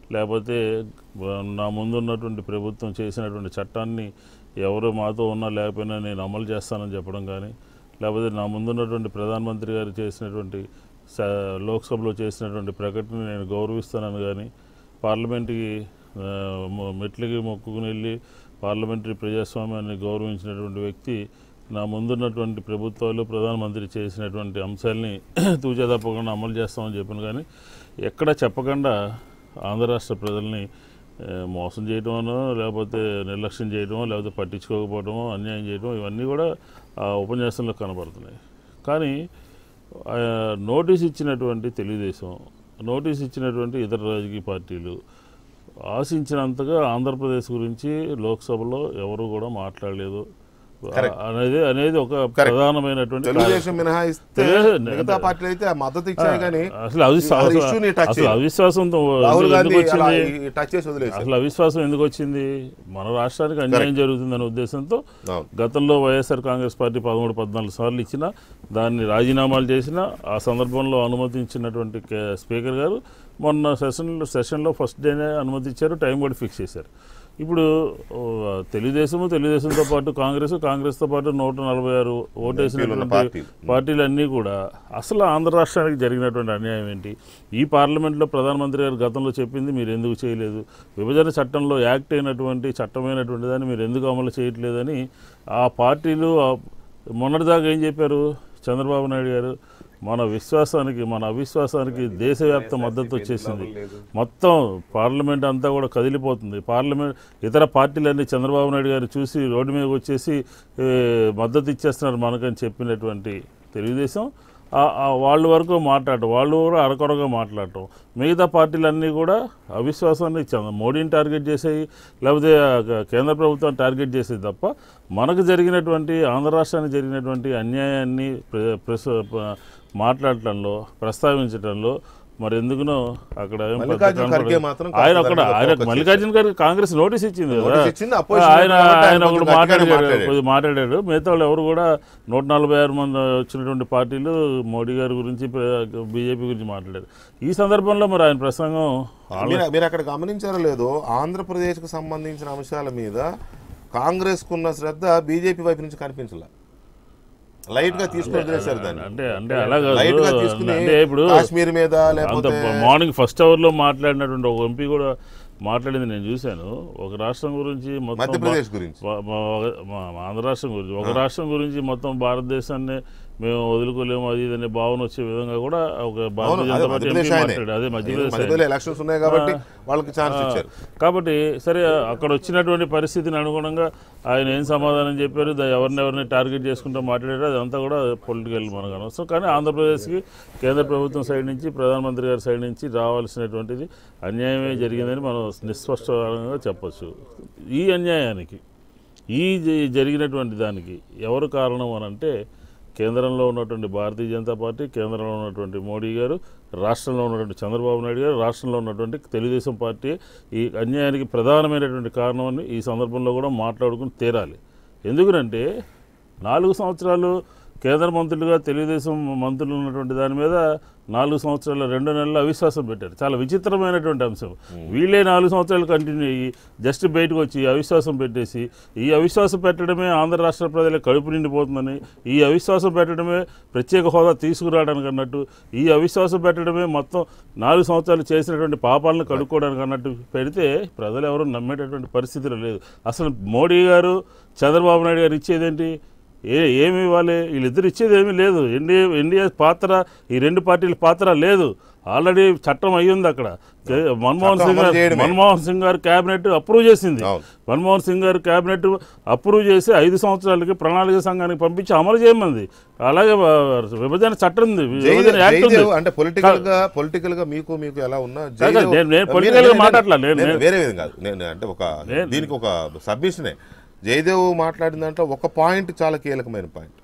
లేకపోతే ఆ, నా ముందు ఉన్నటువంటి ప్రభుత్వం చేసినటువంటి చట్టాన్ని ఎవరు మాతో ఉన్నా లేకపోయినా నేను అమలు చేస్తానని చెప్పడం కానీ లేకపోతే నా ముందున్నటువంటి ప్రధానమంత్రి గారు చేసినటువంటి స- లోక్సభలో చేసినటువంటి ప్రకటన నేను గౌరవిస్తానని కానీ పార్లమెంట్కి ఆ, మొ- మెట్లకి మొక్కుకుని వెళ్ళి పార్లమెంటరీ ప్రజాస్వామ్యాన్ని గౌరవించినటువంటి వ్యక్తి నా ముందున్నటువంటి ప్రభుత్వాలు ప్రధానమంత్రి చేసినటువంటి అంశాలని తూచా తప్పకుండా అమలు చేస్తామని చెప్పాను కానీ ఎక్కడ చెప్పకుండా ఆంధ్ర రాష్ట్ర ప్రజల్ని ఆ, మోసం చేయటమనో లేకపోతే నిర్లక్ష్యం చేయటమో లేకపోతే పట్టించుకోకపోవటమో అన్యాయం చేయటం ఇవన్నీ కూడా ఆ ఉపన్యాసంలో కనబడుతున్నాయి కానీ ఆ, నోటీస్ ఇచ్చినటువంటి తెలుగుదేశం నోటీస్ ఇచ్చినటువంటి ఇతర రాజకీయ పార్టీలు ఆశించినంతగా ఆంధ్రప్రదేశ్ గురించి లోక్సభలో ఎవరు కూడా మాట్లాడలేదు Correct. అనేది అనేది ఒక ప్రధానమైనటువంటి తెలుగుదేశం మినహాయిస్తే తెలుగుదేశం- మిగతా పార్టీలు అయితే ఆ మద్దతు ఇచ్చాయి కానీ అసలు అవిశ్వాసం అది issue ని touch అసలు చేయలేదు. అవిశ్వాసంతో రాహుల్ ఎందుకు గాంధీ అలా వచ్చింది ఈ టచ్ చేసి వదిలేశారు అసలు అవిశ్వాసం ఎందుకు వచ్చింది మన రాష్ట్రానికి అన్యాయం జరుగుతుందనే ఉద్దేశంతో అవును. గతంలో వైఎస్ఆర్ కాంగ్రెస్ పార్టీ పదమూడు పద్నాలుగు సార్లు ఇచ్చినా దాన్ని రాజీనామాలు చేసిన ఆ సందర్భంలో అనుమతించినటువంటి కే- స్పీకర్ గారు మొన్న సెషన్లో సెషన్లో ఫస్ట్ డేనే అనుమతి ఇచ్చారు టైం కూడా ఫిక్స్ చేశారు ఇప్పుడు ఓ, తెలుగుదేశము తెలుగుదేశంతో పాటు కాంగ్రెస్ కాంగ్రెస్తో పాటు నూట నలభై ఆరు ఓటేసినటువంటి పార్టీలు. పార్టీలన్నీ కూడా అసలు ఆంధ్ర రాష్ట్రానికి జరిగినటువంటి అన్యాయం ఏంటి ఈ పార్లమెంట్లో ప్రధానమంత్రి గారు గతంలో చెప్పింది మీరు ఎందుకు చేయలేదు విభజన చట్టంలో యాక్ట్ అయినటువంటి చట్టమైనటువంటి దాన్ని మీరు ఎందుకు అమలు చేయట్లేదని ఆ పార్టీలు ఆ- మొన్నటిదాకా ఏం చెప్పారు చంద్రబాబు నాయుడు గారు మన విశ్వాసానికి మన అవిశ్వాసానికి దేశవ్యాప్త మద్దతు వచ్చేసింది మొత్తం పార్లమెంట్ అంతా కూడా కదిలిపోతుంది పార్లమెంట్ ఇతర పార్టీలన్నీ చంద్రబాబు నాయుడు గారు చూసి రోడ్డు మీదకి వచ్చేసి ఏ, మద్దతు ఇచ్చేస్తున్నారు మనకని చెప్పినటువంటి తెలుగుదేశం ఆ- ఆ వాళ్ళ వరకు మాట్లాడటం వాళ్ళు కూడా అరకొరగా మాట్లాడటం మిగతా పార్టీలన్నీ కూడా అవిశ్వాసాన్ని చంద్ర- మోడీని టార్గెట్ చేసేవి లేకపోతే ఆ క- కేంద్ర ప్రభుత్వాన్ని టార్గెట్ చేసేది తప్ప మనకు జరిగినటువంటి ఆంధ్ర రాష్ట్రానికి జరిగినటువంటి అన్యాయాన్ని ప్ర- ప్రస- ప- మాట్లాడటంలో ప్రస్తావించడంలో మరి ఎందుకునో అక్కడ ఏం పెద్ద మల్లికార్జున ఖర్గే కనపడదు. మాత్రం ఆయన కాస్త అక్కడ దాని మీద ఆయన focus మల్లికార్జున గారికి కాంగ్రెస్ నోటీస్ ఇచ్చింది కదా నోటీస్ ఇచ్చింది, opposition ఆయన కాబట్టి ఆయన ఆయన ఒకటి కొంచెం గట్టిగానే మాట్లాడాడు మాట్లాడాడు. కొద్దిగా మాట్లాడాడు మిగతా వాళ్ళు ఎవరు కూడా నూట నలభై ఆరు మంది వచ్చినటువంటి పార్టీలు మోడీ గారి గురించి బీజేపీ గురించి మాట్లాడారు ఈ సందర్భంలో మరి ఆయన ప్రసంగం మీరు మీరు అక్కడ గమనించారో లేదో ఆంధ్రప్రదేశ్కు సంబంధించిన అంశాల మీద కాంగ్రెస్ కున్న శ్రద్ధ బీజేపీ వైపు నుంచి కనిపించలే లైట్ గా తీసుకుని వదిలేశారు దాన్ని అంటే అంటే అలా లైట్ గా కాదు తీసుకుని అంటే ఇప్పుడు కాశ్మీర్ మీద అంత లేకపోతే మార్నింగ్ ఫస్ట్ అవర్లో మాట్లాడినటువంటి ఒక ఎంపీ కూడా మాట్లాడింది నేను చూశాను ఒక రాష్ట్రం గురించి మొత్తం మధ్యప్రదేశ్ గురించి మా- మా- మా- మా ఆంధ్ర రాష్ట్రం గురించి ఒక రాష్ట్రం గురించి మొత్తం భారతదేశాన్ని మేము వదులుకోలేము అది ఇది అనే భావన వచ్చే విధంగా కూడా ఒక అవును భారతీయ అదే జనతా పార్టీ మధ్యప్రదేశ్ ఎంపీ ఆయనే మాట్లాడాడు అదే మధ్యప్రదేశ్ ఆయనే. మధ్యప్రదేశ్ ఎలక్షన్స్ ఉన్నాయి కాబట్టి వాళ్ళకి ఛాన్స్ ఇచ్చారు కాబట్టి సరే అక్కడ వచ్చినటువంటి పరిస్థితిని అనుగుణంగా ఆయన ఏం సమాధానం చెప్పారు దా- ఎవరిని ఎవరిని టార్గెట్ చేసుకుంటూ మాట్లాడారు అదంతా కూడా పొలిటికల్ మనకు అనవసరం కానీ ఆంధ్రప్రదేశ్కి కేంద్ర ప్రభుత్వం సైడ్ నుంచి ప్రధానమంత్రి గారి సైడ్ నుంచి రావాల్సినటువంటిది అన్యాయమే జరిగిందని మనం నిస్పష్టంగా చెప్పొచ్చు ఈ అన్యాయానికి ఈ జ- జరిగినటువంటి దానికి ఎవరు కారణం అని అంటే కేంద్రంలో ఉన్నటువంటి భారతీయ జనతా పార్టీ కేంద్రంలో ఉన్నటువంటి మోడీ గారు రాష్ట్రంలో ఉన్నటువంటి చంద్రబాబు నాయుడు గారు రాష్ట్రంలో ఉన్నటువంటి తెలుగుదేశం పార్టీ ఈ అన్యాయానికి ప్రధానమైనటువంటి కారణం అని ఈ సందర్భంలో కూడా మాట్లాడుకుని తీరాలి ఎందుకంటే నాలుగు సంవత్సరాలు కేంద్ర మంత్రులుగా తెలుగుదేశం మంత్రులు ఉన్నటువంటి దాని మీద నాలుగు సంవత్సరాల రెండు నెలలు అవిశ్వాసం పెట్టారు చాలా విచిత్రమైనటువంటి అంశం వీళ్ళే నాలుగు సంవత్సరాలు కంటిన్యూ అయ్యి జస్ట్ బయటకు వచ్చి అవిశ్వాసం పెట్టేసి ఈ అవిశ్వాసం పెట్టడమే ఆంధ్ర రాష్ట్ర ప్రజలకు కడుపు నిండిపోతుందని ఈ అవిశ్వాసం పెట్టడమే ప్రత్యేక హోదా తీసుకురావడానికి అన్నట్టు ఈ అవిశ్వాసం పెట్టడమే మొత్తం నాలుగు సంవత్సరాలు చేసినటువంటి పాపాలను కడుక్కోవడానికి అన్నట్టు పెడితే ప్రజలు ఎవరు నమ్మేటటువంటి పరిస్థితిలో లేదు అసలు మోడీ గారు చంద్రబాబు నాయుడు గారు ఇచ్చేదేంటి ఏ ఏమి ఇవ్వాలి వీళ్ళిద్దరు ఇచ్చేది ఏమీ లేదు ఎన్డీఏ ఎన్డీఏ పాత్ర ఈ రెండు పార్టీల పాత్ర లేదు ఆల్రెడీ చట్టం అయ్యింది అక్కడ కే- మన్మోహన్ చట్టం సింగ్ అమలు గారు చేయడమే. మన్మోహన్ సింగ్ గారు క్యాబినెట్ అప్రూవ్ చేసింది అవును. మన్మోహన్ సింగ్ గారు క్యాబినెట్ అప్రూవ్ చేసి ఐదు సంవత్సరాలకి ప్రణాళిక సంఘానికి పంపించి అమలు చేయమంది అలాగే ఆ, విభజన చట్టం ఉంది విభజన యాక్ట్ ఉంది జయదేవ్ అంటే పొలిటికల్ గా పొలిటికల్ గా మీకు మీకు ఎలా ఉన్నా జయదేవ్- నేను- నేను మీరే- political గా నేను- మాట్లాడలా. నేను- నేను నేను- వేరే విధంగా కాదు నేను అంటే ఒక నేను- దీనికి ఒక సబ్మిషనే జయదేవ్ మాట్లాడిన దాంట్లో ఒక పాయింట్ చాలా కీలకమైన పాయింట్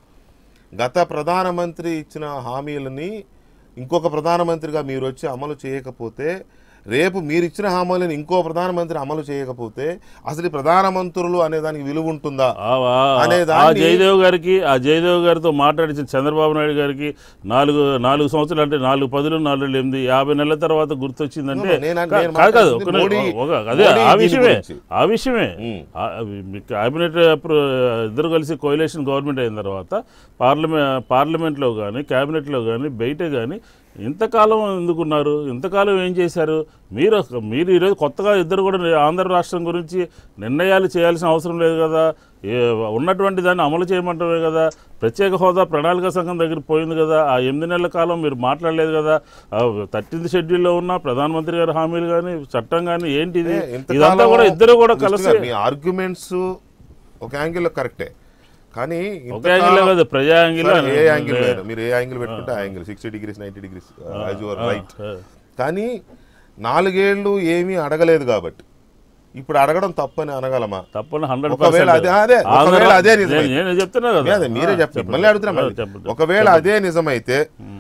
గత ప్రధానమంత్రి ఇచ్చిన హామీలని ఇంకొక ప్రధానమంత్రిగా మీరు వచ్చి అమలు చేయకపోతే రేపు మీరు ఇచ్చిన హామీలను ఇంకో ప్రధానమంత్రి అమలు చేయకపోతే అసలు ఈ ప్రధానమంత్రులు అనే దానికి విలువ ఉంటుందా ఆ- ఆ- అనే ఆ దాన్ని- జయదేవ్ గారికి ఆ జయదేవ్ గారితో మాట్లాడించిన చంద్రబాబు నాయుడు గారికి నాలుగు నాలుగు సంవత్సరాలు అంటే నాలుగు పదులు నాలుగు ఎనిమిది యాభై నెలల తర్వాత గుర్తొచ్చిందంటే No, no, నేను- కా- నేను కాదు కాదు మాట్లాడుతుంది ఒక నిమిషం. మోడీ- ఒక- అదే మోడీ ఆ దీని విషయమే గురించి. ఆ విషయమే ఉమ్. ఆ- మీ క్యాబినెట్ అప్రూ- ఇద్దరు కలిసి కోయిలేషన్ గవర్నమెంట్ అయిన తర్వాత పార్లమెంట్ పార్లమెంట్లో కానీ క్యాబినెట్లో కానీ బయట కానీ ఇంతకాలం ఎందుకున్నారు ఇంతకాలం ఏం చేశారు మీరు మీరు ఈరోజు కొత్తగా ఇద్దరు కూడా ఆంధ్ర రాష్ట్రం గురించి నిర్ణయాలు చేయాల్సిన అవసరం లేదు కదా ఏ ఉన్నటువంటి దాన్ని అమలు చేయమంటమే కదా ప్రత్యేక హోదా ప్రణాళిక సంఘం దగ్గర పోయింది కదా ఆ ఎనిమిది నెలల కాలం మీరు మాట్లాడలేదు కదా థర్టీన్త్ షెడ్యూల్లో ఉన్న ప్రధానమంత్రి గారి హామీలు కానీ చట్టం కానీ ఏంటిది ఏ, ఇంతకాలం ఇదంతా కూడా ఇద్దరు కూడా విష్ణు కలిసి గారు, మీ ఆర్గ్యుమెంట్స్ ఒక యాంగిల్లో కరెక్టే కానీ ఒక ఇంతకాలం- యాంగిల్ కాదు ప్రజా యాంగిల్ సరే, ఏ యాంగిల్ లేదు. మీరు ఏ యాంగిల్ పెట్టుకుంటే ఆ angle sixty degrees ninety degrees right కానీ నాలుగేళ్లు ఏమీ అడగలేదు కాబట్టి ఇప్పుడు అడగడం తప్పని అనగలమా తప్పని హండ్రెడ్ ఒకవేళ అదే అదే ఒకవేళ అదే నిజమే నేను చెప్తున్నా కదా అదే మీరే ఆ, చెప్పండి మళ్ళీ అడుగుతున్నా మళ్ళీ. చెప్పండి. ఒకవేళ అదే నిజమైతే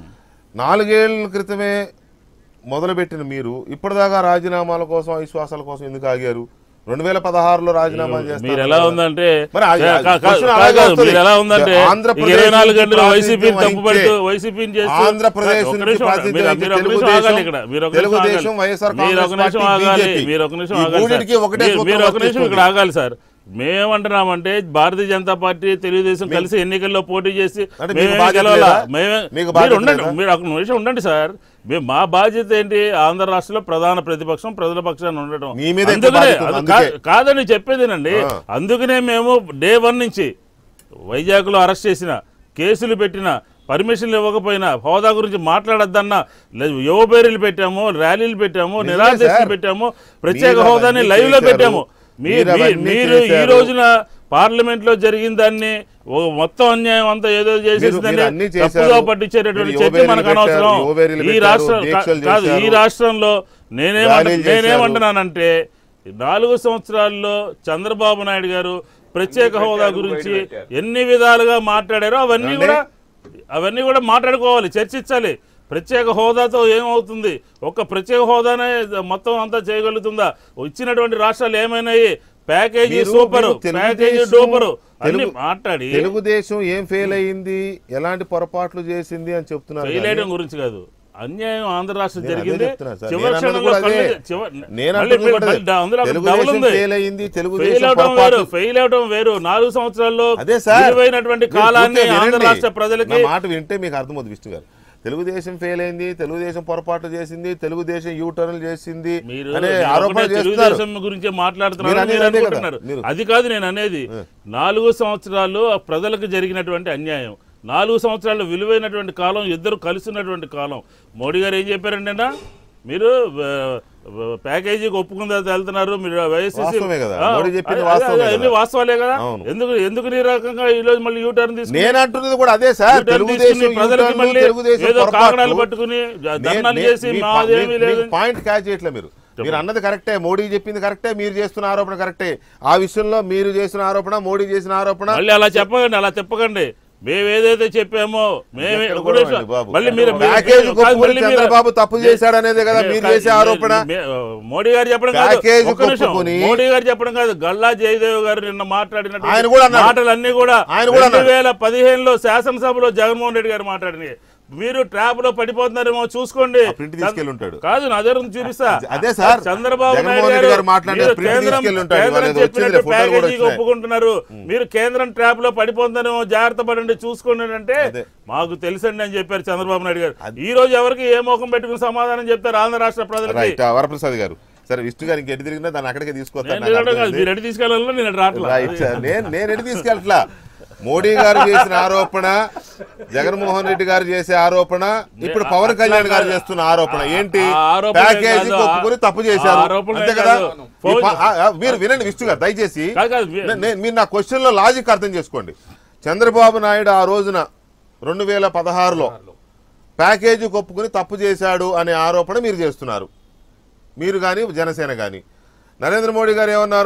నాలుగేళ్ల క్రితమే మొదలుపెట్టిన మీరు ఇప్పటిదాకా రాజీనామాల కోసం అవిశ్వాసాల కోసం ఎందుకు ఆగారు రెండు వేల పదహారులో రాజీనామా చేస్తారు మీరు ఎలా ఉందంటే మరి అది- కా- అది కా- question కాదు, అలాగే కాదు, వస్తుంది. మీరు ఎలా ఉందంటే ఆంధ్రప్రదేశ్ ఇరవై నాలుగు నుంచి గంటలు వైసీపీని ప్రాతినిధ్యం తప్పుపడుతూ వహించే- వైసీపీని చేస్తూ ఆంధ్రప్రదేశ్ ఒక నుంచి నిమిషం ప్రాతినిధ్యం మీరు- వహించే మీరు ఒక నిమిషం తెలుగుదేశం, ఆగాలి ఇక్కడ మీరు ఒక నిమిషం తెలుగుదేశం, ఆగాలి. వైఎస్ఆర్ మీరు ఒక కాంగ్రెస్ నిమిషం పార్టీ, ఆగాలి బీజేపీ. మీరు ఒక నిమిషం ఈ ఆగాలి మూడింటికి సార్. ఒకటే మీరు- సూత్రం మీరు ఒక నిమిషం వర్తిస్తుంది. ఇక్కడ ఆగాలి సార్ మేమేమంటున్నామంటే భారతీయ జనతా పార్టీ తెలుగుదేశం కలిసి ఎన్నికల్లో పోటీ చేసి అంటే మీకు మేమేం బాధ్యత గెలవాలా? లేదా? మేమే- మీకు మీరు బాధ్యత ఉండండి లేదా? మీరు ఒక నిమిషం ఉండండి సార్ మేము మా బాధ్యత ఏంటి ఆంధ్ర రాష్ట్రంలో ప్రధాన ప్రతిపక్షం ప్రజల పక్షాన్ని ఉండటం మీ మీద ఎక్కువ అందుకనే బాధ్యత ఉంది, అది కా- అందుకే. కాదని చెప్పేదేనండి ఆ. అందుకనే మేము డే వన్ నుంచి వైజాగ్లో అరెస్ట్ చేసిన కేసులు పెట్టిన పర్మిషన్లు ఇవ్వకపోయినా హోదా గురించి మాట్లాడొద్దన్నా లేదు యువ పేర్లు పెట్టాము ర్యాలీలు పెట్టాము నిజమే నిరాదీక్షలు సార్. పెట్టాము ప్రత్యేక మీరు హోదాని అవన్నీ లైవ్ లో చేశారు. పెట్టాము మీ- మీరు మీ- అవన్నీ మీరు ఈ చేశారు. రోజున పార్లమెంట్ లో జరిగిన దాన్ని ఓ మొత్తం అన్యాయం అంతా ఏదో చేసేసిందని మీరు అన్నీ చేశారు. తప్పుగా పట్టించేటటువంటి మీరు చర్చ యువవేరీలు మనకు పెట్టారు, అనవసరం యువవేరీలు ఈ పెట్టారు, రాష్ట్రం కా- దీక్షలు కాదు ఈ చేశారు. రాష్ట్రంలో నేనేమంట ర్యాలీలు చేశారు. నేనేమంటున్నానంటే ఈ నాలుగు సంవత్సరాల్లో చంద్రబాబు నాయుడు గారు ప్రత్యేక హోదా గురించి ఎన్ని విధాలుగా మాట్లాడారో అవన్నీ కూడా అవన్నీ కూడా మాట్లాడుకోవాలి చర్చించాలి ప్రత్యేక హోదాతో ఏమవుతుంది ఒక్క ప్రత్యేక హోదానే మొత్తం అంతా చేయగలుగుతుందా ఇచ్చినటువంటి రాష్ట్రాలు ఏమైనాయి ప్యాకేజీ మీరు- సూపర్ మీరు ప్యాకేజీ తెలుగుదేశం- డూపరు అన్ని తెలుగు- మాట్లాడి తెలుగుదేశం ఏం ఫెయిల్ అయింది ఎలాంటి పొరపాట్లు చేసింది అని చెప్తున్నారు ఫెయిల్ కానీ అయ్యడం గురించి కాదు అన్యాయం ఆంధ్ర రాష్ట్రం నేను అదే జరిగింది చెప్తున్నా సార్. చివరి నేను అన్నది క్షణంలో కూడా అదే. కళ్ళు- చివ- నేను మళ్ళీ అంటున్నది కూడా మళ్ళీ అదే. అందులో ఒక తెలుగుదేశం డబుల్ ఉంది. ఫెయిల్ అయింది, తెలుగుదేశం ఫెయిల్ అవడం వేరు పొరపాట్లు- ఫెయిల్ అవడం వేరు నాలుగు సంవత్సరాల్లో అదే సార్ విలువైనటువంటి మీరు కాలాన్ని పూర్తిగా ఆంధ్ర వినండి. రాష్ట్ర ప్రజలకి నా మాట వింటే మీకు అర్థమవుతుంది విష్ణు గారు తెలుగుదేశం ఫెయిల్ అయింది తెలుగుదేశం పొరపాట్లు చేసింది తెలుగుదేశం యూ టర్న్ చేసింది మీరు అనే మీరు ఆరోపణ ఒకటే చేస్తున్నారు తెలుగుదేశం గురించే మాట్లాడుతున్నారు మీరు అనేది మీరు అదే కదా. అనుకుంటున్నారు మీరు- అది కాదు నేను అనేది నాలుగు సంవత్సరాలు ఆ ప్రజలకు జరిగినటువంటి అన్యాయం నాలుగు సంవత్సరాలు విలువైనటువంటి కాలం ఇద్దరు కలిసి ఉన్నటువంటి కాలం మోడీ గారు ఏం చెప్పారండి అన్న మీరు ఆ, ఆ, ప్యాకేజీకి ఒప్పుకుందా వెళ్తున్నారు మీరు వైఎస్ఎస్సీ వాస్తవమే కదా. ఆ, మోడీ చెప్పింది అదే, వాస్తవమే అదే, కదా. అన్ని వాస్తవాలే కదా అవును. ఎందుకు ఎందుకు ఈ రకంగా ఈ రోజు మళ్ళీ యూటర్న్ తీసుకుని నేను అంటున్నది కూడా అదే సార్ యూటర్న్ తెలుగుదేశం తీసుకుని ప్రజలకి యూటర్న్, మళ్ళీ తెలుగుదేశం ఏదో పొరపాట్లు. కారణాలు పట్టుకుని ధర్నాలు నే- చేసి మీ పా- మాదేమీ మీ- లేదు మీ పాయింట్ క్యాచ్ చేయట్లే మీరు మీరు అన్నది కరెక్టే మోడీ చెప్పింది కరెక్టే మీరు చేస్తున్న ఆరోపణ కరెక్టే ఆ విషయంలో మీరు చేసిన ఆరోపణ మోడీ చేసిన ఆరోపణ మళ్ళీ అలా చెప్పకండి అలా చెప్పకండి మేము ఏదైతే చెప్పామో మేమే ఎక్కడ ఒక కూడా నిమిషం. అండి బాబు. మళ్ళీ మీరు మీరు- ప్యాకేజ్ కాదు, కొప్పుకుని మళ్ళీ మీరు- చంద్రబాబు తప్పు చేశాడనేదే కదా మీరు కాదు, చేసే ఆరోపణ మే- మోడీ గారు చెప్పడం కాదు ప్యాకేజ్ ఒక్క నిమిషం. కొప్పుకుని- మోడీ గారు చెప్పడం కాదు గల్లా జయదేవ్ గారు నిన్న మాట్లాడిన ఆయన కూడా అన్నారు. మాటలన్నీ కూడా ఆయన కూడా రెండు అన్నారు. వేల పదిహేనులో శాసనసభలో జగన్మోహన్ రెడ్డి గారు మాట్లాడినాయి మీరు ట్రాప్ లో పడిపోతున్నారేమో చూసుకోండి ఆ ప్రింట్ తీసుకెళ్ళి ఉంటాడు. కాదు నా దగ్గర ఉంది చూపిస్తా అదే సార్. చంద్రబాబు జగన్మోహన్ నాయుడు రెడ్డి గారు గారు మాట్లాడిన మీరు ప్రింట్ కేంద్రం తీసుకెళ్ళి ఉంటాడు. కేంద్రం వాళ్ళది వచ్చింది, చెప్పినట్టు ఫోటోలు కూడా ప్యాకేజీకి వచ్చినాయి. ఒప్పుకుంటున్నారు మీరు కేంద్రం ట్రాప్ లో పడిపోతుందేమో జాగ్రత్త పడండి చూసుకోండి అంటే అదే. మాకు తెలుసండి అని చెప్పారు చంద్రబాబు నాయుడు గారు ఈ రోజు ఎవరికి ఏ మోకం పెట్టుకుని సమాధానం చెప్తారు ఆంధ్ర రాష్ట్ర ప్రజలకి రైట్ వరప్రసాద్ గారు సరే విష్ణు గారికి ఎటు తిరిగినా దాన్ని అక్కడికే తీసుకొస్తాను నేను తిరగడం కాదు మీరు ఎటు తీసుకెళ్ళాలో నేను రావట్లేదు రైట్ సార్ నేను నేను ఎటు తీసుకెళ్ళట్లా మోడీ గారు చేసిన ఆరోపణ జగన్మోహన్ రెడ్డి గారు చేసే ఆరోపణ ఇప్పుడు పవన్ కళ్యాణ్ గారు చేస్తున్న ఆరోపణ ఏంటి ఆ ఆరోపణ ప్యాకేజీ కాదు. ఒప్పుకొని తప్పు ఆ చేశారు ఆరోపణ అంతే కదా కాదు. ఈ ప- ఆ, ఆ, మీరు వినండి విష్ణు గారు దయచేసి కాదు, కాదు, మీ- నే- నే- మీరు నా క్వశ్చన్ లో లాజిక్ అర్థం చేసుకోండి చంద్రబాబు నాయుడు ఆ రోజున రెండు వేల పదహారులో ప్యాకేజీ ఒప్పుకొని తప్పు చేశాడు అనే ఆరోపణ మీరు చేస్తున్నారు మీరు కానీ జనసేన కానీ నరేంద్ర మోడీ గారు ఏమన్నారు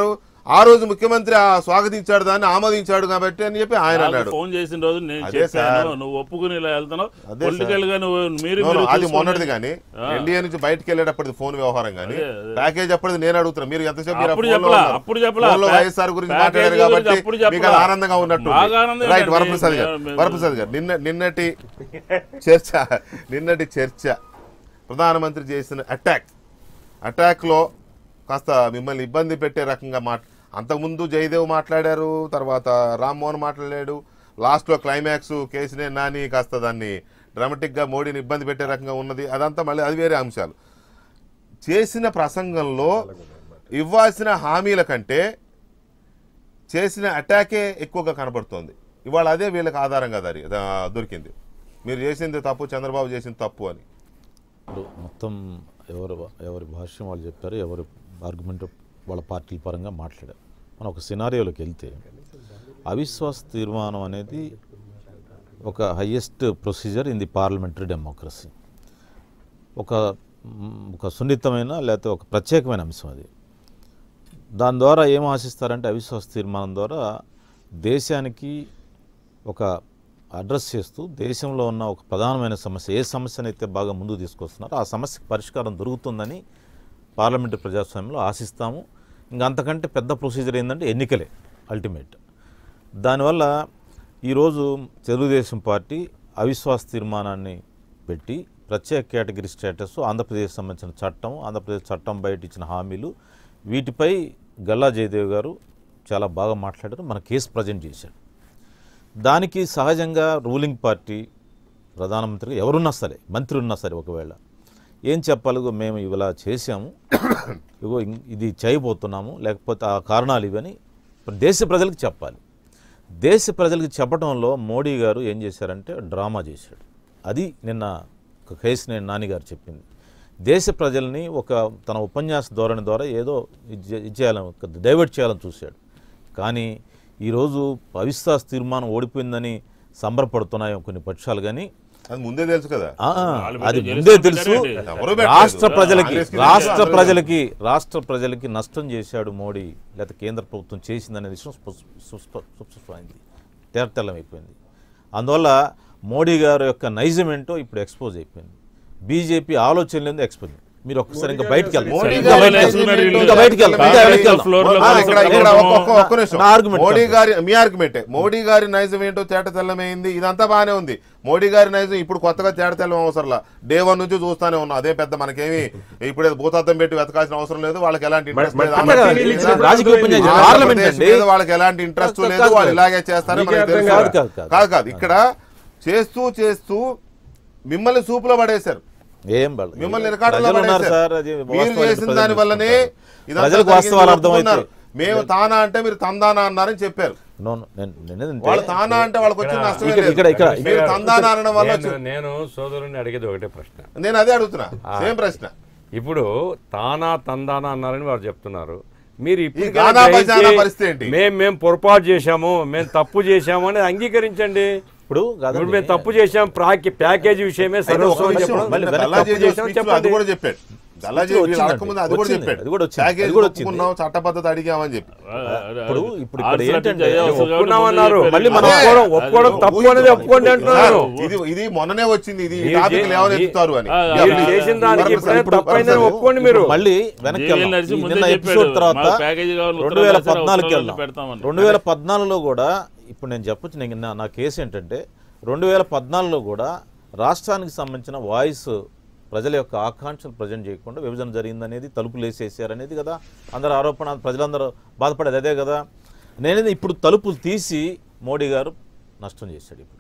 ఆ రోజు ముఖ్యమంత్రి ఆ స్వాగతించాడు దాన్ని ఆమోదించాడు కాబట్టి అని చెప్పి ఆయన నాకు అన్నాడు ఫోన్ చేసిన రోజు నేను అదే చెప్పాను సార్. నువ్వు ఒప్పుకుని ఇలా వెళ్తున్నావు అదే పొలిటికల్ గా నువ్వు మీరు No, no, మీరు అది చూసుకోండి. మొన్నటిది కానీ ఆ. ఎన్డీఏ నుంచి బయటకు వెళ్ళేటప్పటిది ఫోన్ వ్యవహారం కానీ అదే, అదే. ప్యాకేజ్ అప్పటిది నేను అడుగుతున్నా మీరు ఎంతసేపు మీరు ఆ అప్పుడు phone లో చెప్పలా, ఉన్నారు. అప్పుడు చెప్పలా. phone లో ప్యా- వైఎస్ఆర్ గురించి ప్యాకేజ్ మాట్లాడారు గురించి కాబట్టి అప్పుడు మీకు చెప్పలా. అది ఆనందంగా ఉన్నట్టు బాగా ఆనందంగా రైట్ ఉంది. వరప్రసాద్ గారు మేము- వరప్రసాద్ గారు నిన్న నిన్నటి చర్చ నిన్నటి చర్చ ప్రధానమంత్రి చేసిన అటాక్ అటాక్లో కాస్త మిమ్మల్ని ఇబ్బంది పెట్టే రకంగా మాట్ అంతకుముందు జయదేవ్ మాట్లాడారు తర్వాత రామ్మోహన్ మాట్లాడాడు లాస్ట్లో క్లైమాక్స్ కేసినే నాని కాస్త దాన్ని డ్రామాటిక్గా మోడీని ఇబ్బంది పెట్టే రకంగా ఉన్నది అదంతా మళ్ళీ అది వేరే అంశాలు చేసిన ప్రసంగంలో ఇవ్వాల్సిన హామీల కంటే చేసిన అటాకే ఎక్కువగా కనబడుతోంది ఇవాళ అదే వీళ్ళకి ఆధారంగా దారి దా- దొరికింది మీరు చేసింది తప్పు చంద్రబాబు చేసింది తప్పు అని ఇప్పుడు మొత్తం ఎవరు ఎవరి భాష్యం వాళ్ళు చెప్పారు ఎవరి ఆర్గ్యుమెంట్ వాళ్ళ పార్టీల పరంగా మాట్లాడారు మనం ఒక సినారియోలోకి వెళ్తే అవిశ్వాస తీర్మానం అనేది ఒక highest procedure in the parliamentary democracy ఒక మ్, ఒక సున్నితమైన లేకపోతే ఒక ప్రత్యేకమైన అంశం అది దాని ద్వారా ఏం ఆశిస్తారంటే అవిశ్వాస తీర్మానం ద్వారా దేశానికి ఒక అడ్రస్ చేస్తూ దేశంలో ఉన్న ఒక ప్రధానమైన సమస్య ఏ సమస్యనైతే బాగా ముందుకు తీసుకొస్తున్నారో ఆ సమస్యకు పరిష్కారం దొరుకుతుందని పార్లమెంటు ప్రజాస్వామ్యంలో ఆశిస్తాము ఇంకా అంతకంటే పెద్ద ప్రొసీజర్ ఏంటంటే ఎన్నికలే అల్టిమేట్ దానివల్ల ఈరోజు తెలుగుదేశం పార్టీ అవిశ్వాస తీర్మానాన్ని పెట్టి ప్రత్యేక కేటగిరీ స్టేటస్ ఆంధ్రప్రదేశ్ సంబంధించిన చట్టం ఆంధ్రప్రదేశ్ చట్టం బయట ఇచ్చిన హామీలు వీటిపై గల్లా జయదేవ్ గారు చాలా బాగా మాట్లాడారు మన కేసు ప్రజెంట్ చేశాడు దానికి సహజంగా రూలింగ్ పార్టీ ప్రధానమంత్రి ఎవరున్నా సరే మంత్రి ఉన్నా సరే ఒకవేళ ఏం చెప్పాలి ఇగో మేము ఇలా చేశాము ఇగో ఇం- ఇది చేయబోతున్నాము లేకపోతే ఆ కారణాలు ఇవని దేశ ప్రజలకు చెప్పాలి దేశ ప్రజలకు చెప్పడంలో మోడీ గారు ఏం చేశారంటే డ్రామా చేశాడు అది నిన్న కేసినేని నాని గారు చెప్పింది దేశ ప్రజల్ని ఒక తన ఉపన్యాస ధోరణి ద్వారా ఏదో ఇది చే- ఇది చేయాలని డైవర్ట్ చేయాలని చూశాడు కానీ ఈరోజు అవిశ్వాస తీర్మానం ఓడిపోయిందని సంబరపడుతున్నాయి కొన్ని పక్షాలు కానీ అది ముందే తెలుసు కదా ఆ, వాళ్ళు అది పెట్టే ముందే చేసిన తెలుసు పెట్టారండి. ఎవరు పెట్టలేదు. రాష్ట్ర ప్రజలకి కాంగ్రెస్కి రాష్ట్ర తెలుసు, ప్రజలకి రాష్ట్ర ప్రజలకి నష్టం చేశాడు మోడీ లేకపోతే కేంద్ర ప్రభుత్వం చేసిందనే విషయం స్ప- సుస్ప- సుస్పష్టమైంది తేటతెల్లమైపోయింది అందువల్ల మోడీ గారి యొక్క నైజం ఏంటో ఇప్పుడు ఎక్స్పోజ్ అయిపోయింది బీజేపీ ఆలోచనలు ఎక్స్పోజ్ మీరు ఒక్కసారి ఇంకా బయటికి వెళ్ళండి. మోడీ ఇంకా గారి బయటికి నైజం వెళ్ళండి. ఏంటో ఇంకా బయటికి వెళ్ళండి. ఇంకా కాదు, బయటికి వెళ్ళండి. ఫ్లోర్ లో ఆ, ఇక్కడ ఇక్కడ ఒక్క- ఒక్క- ఒక్క నిమిషం. నా argument మోడీ కాదు. గారి మీ ఆర్గ్యుమెంటే మోడీ గారి నైజం ఏంటో తేట తెల్లమైంది ఇదంతా బానే ఉంది మోడీ గారి నైజం ఇప్పుడు కొత్తగా తేట తెల్లం అవసరంలా డే వన్ నుంచి చూస్తానే ఉన్నాం అదే పెద్ద మనకేమి ఇప్పుడు ఏదో భూతద్దం పెట్టి వెతకాల్సిన అవసరం లేదు వాళ్ళకి ఎలాంటి ఇంట్రెస్ట్ లేదు మరి- అంతే కదా, ఇది ఇది రాజకీయ ఉపన్యాసం. ఆంధ్రప్రదేశ్ పార్లమెంట్ అండి మీద వాళ్ళకి ఎలాంటి ఇంట్రెస్ట్ కాదు, లేదు కాదు, వాళ్ళు కాదు. ఇలాగే చేస్తారని మీకే మనకి తెలుసు అర్థం కదా. కాదు, కాదు, కాదు కాదు ఇక్కడ చేస్తూ చేస్తూ మిమ్మల్ని సూపులో పడేశారు ఏం బల- మిమ్మల్ని రికార్డులో ప్రజలు ఉన్నారు పడేశారు. సార్ అది మీరు వాస్తవాలు చేసిన ప్రజలు దాని వల్లనే చూసుకుంటారు. ఇదంతా ప్రజలకు జరిగింది వాస్తవాలు అర్థమైతే ఒప్పుకున్నారు. మేము తానా అంటే మీరు తందానా అన్నారని చెప్పారు నో, నో, నేను- నేనేదంటే- వాళ్ళు తానా అంటే వాళ్ళకి వచ్చిన నష్టమే ఇక్కడ- లేదు. ఇక్కడ- ఇక్కడ- మీరు తందానా అనడం వల్ల నేను- వచ్చి- నేను సోదరుని అడిగేది ఒకటే ప్రశ్న నేను అదే అడుగుతున్నా సేమ్ ప్రశ్న ఇప్పుడు తానా తందానా అన్నారని వారు చెప్తున్నారు మీరు ఇప్పుడు గానా బజానా పరిస్థితి ఏంటి? మేము మేము పొరపాటు చేశాము మేము తప్పు చేశాము అని అంగీకరించండి ఇప్పుడు కాదండి. ఇప్పుడు మేము తప్పు చేశాం ప్రాకి ప్యాకేజీ విషయమే అయితే ఒక సర్వస్వం విషయం, చెప్పడం మళ్ళీ నిన్న వెనక్కి గల్లా తప్పు జేజే చేశామని speech లో అది చెప్పండి. కూడా చెప్పాడు గల్లా జేజే వీళ్ళు వచ్చిందండి. అడగకముందు అది కూడా వచ్చింది. చెప్పాడు అది కూడా వచ్చింది. ప్యాకేజ్ అది కూడా వచ్చింది. ఒప్పుకున్నాం చట్టబద్ధత అడిగామని చెప్పి ఇప్పుడు ఇప్పుడు ఇక్కడ ఆన్సర్ ఏంటంటే అడిగితే అవసరం కాబట్టి ఒప్పుకున్నామన్నారు ముందే మళ్ళీ మనం అదే. ఒప్పుకోవడం ఒప్పుకోవడం అది తప్పు ఊహించు. అనేది ఒప్పుకోండి అంటున్నాను సార్, ఇది ఇది మొన్ననే వచ్చింది ఇది మీరు టాపిక్ చే- లేవనెత్తుతారు అని ఆ, మీరు అది- చేసిన దానికి వరప్రసాద్ ఇప్పుడే ఇప్పుడు తప్పైందని వరప్రసాద్ ఒప్పుకోండి మీరు మళ్ళీ వెనక్కి జేవీఎల్ వెళ్దాం. నడిచి ఈ ముందే నిన్న చెప్పాడు, ఎపిసోడ్ తర్వాత మాకు ప్యాకేజీ కావాలి, రెండు వేల ఉత్తరాలు పద్నాలుగుకి రాశారు, వెళ్దాం పెడతామని. రెండు వేల పద్నాలుగులో కూడా ఇప్పుడు నేను చెప్పొచ్చు నేను నా- నా కేసు ఏంటంటే రెండు వేల పద్నాలుగులో కూడా రాష్ట్రానికి సంబంధించిన వాయిస్ ప్రజల యొక్క ఆకాంక్షలు ప్రజెంట్ చేయకుండా విభజన జరిగిందనేది తలుపులు వేసేసారనేది కదా అందరు ఆరోపణ ప్రజలందరూ బాధపడేది అదే కదా నేనేది ఇప్పుడు తలుపులు తీసి మోడీ గారు నష్టం చేశాడు ఇప్పుడు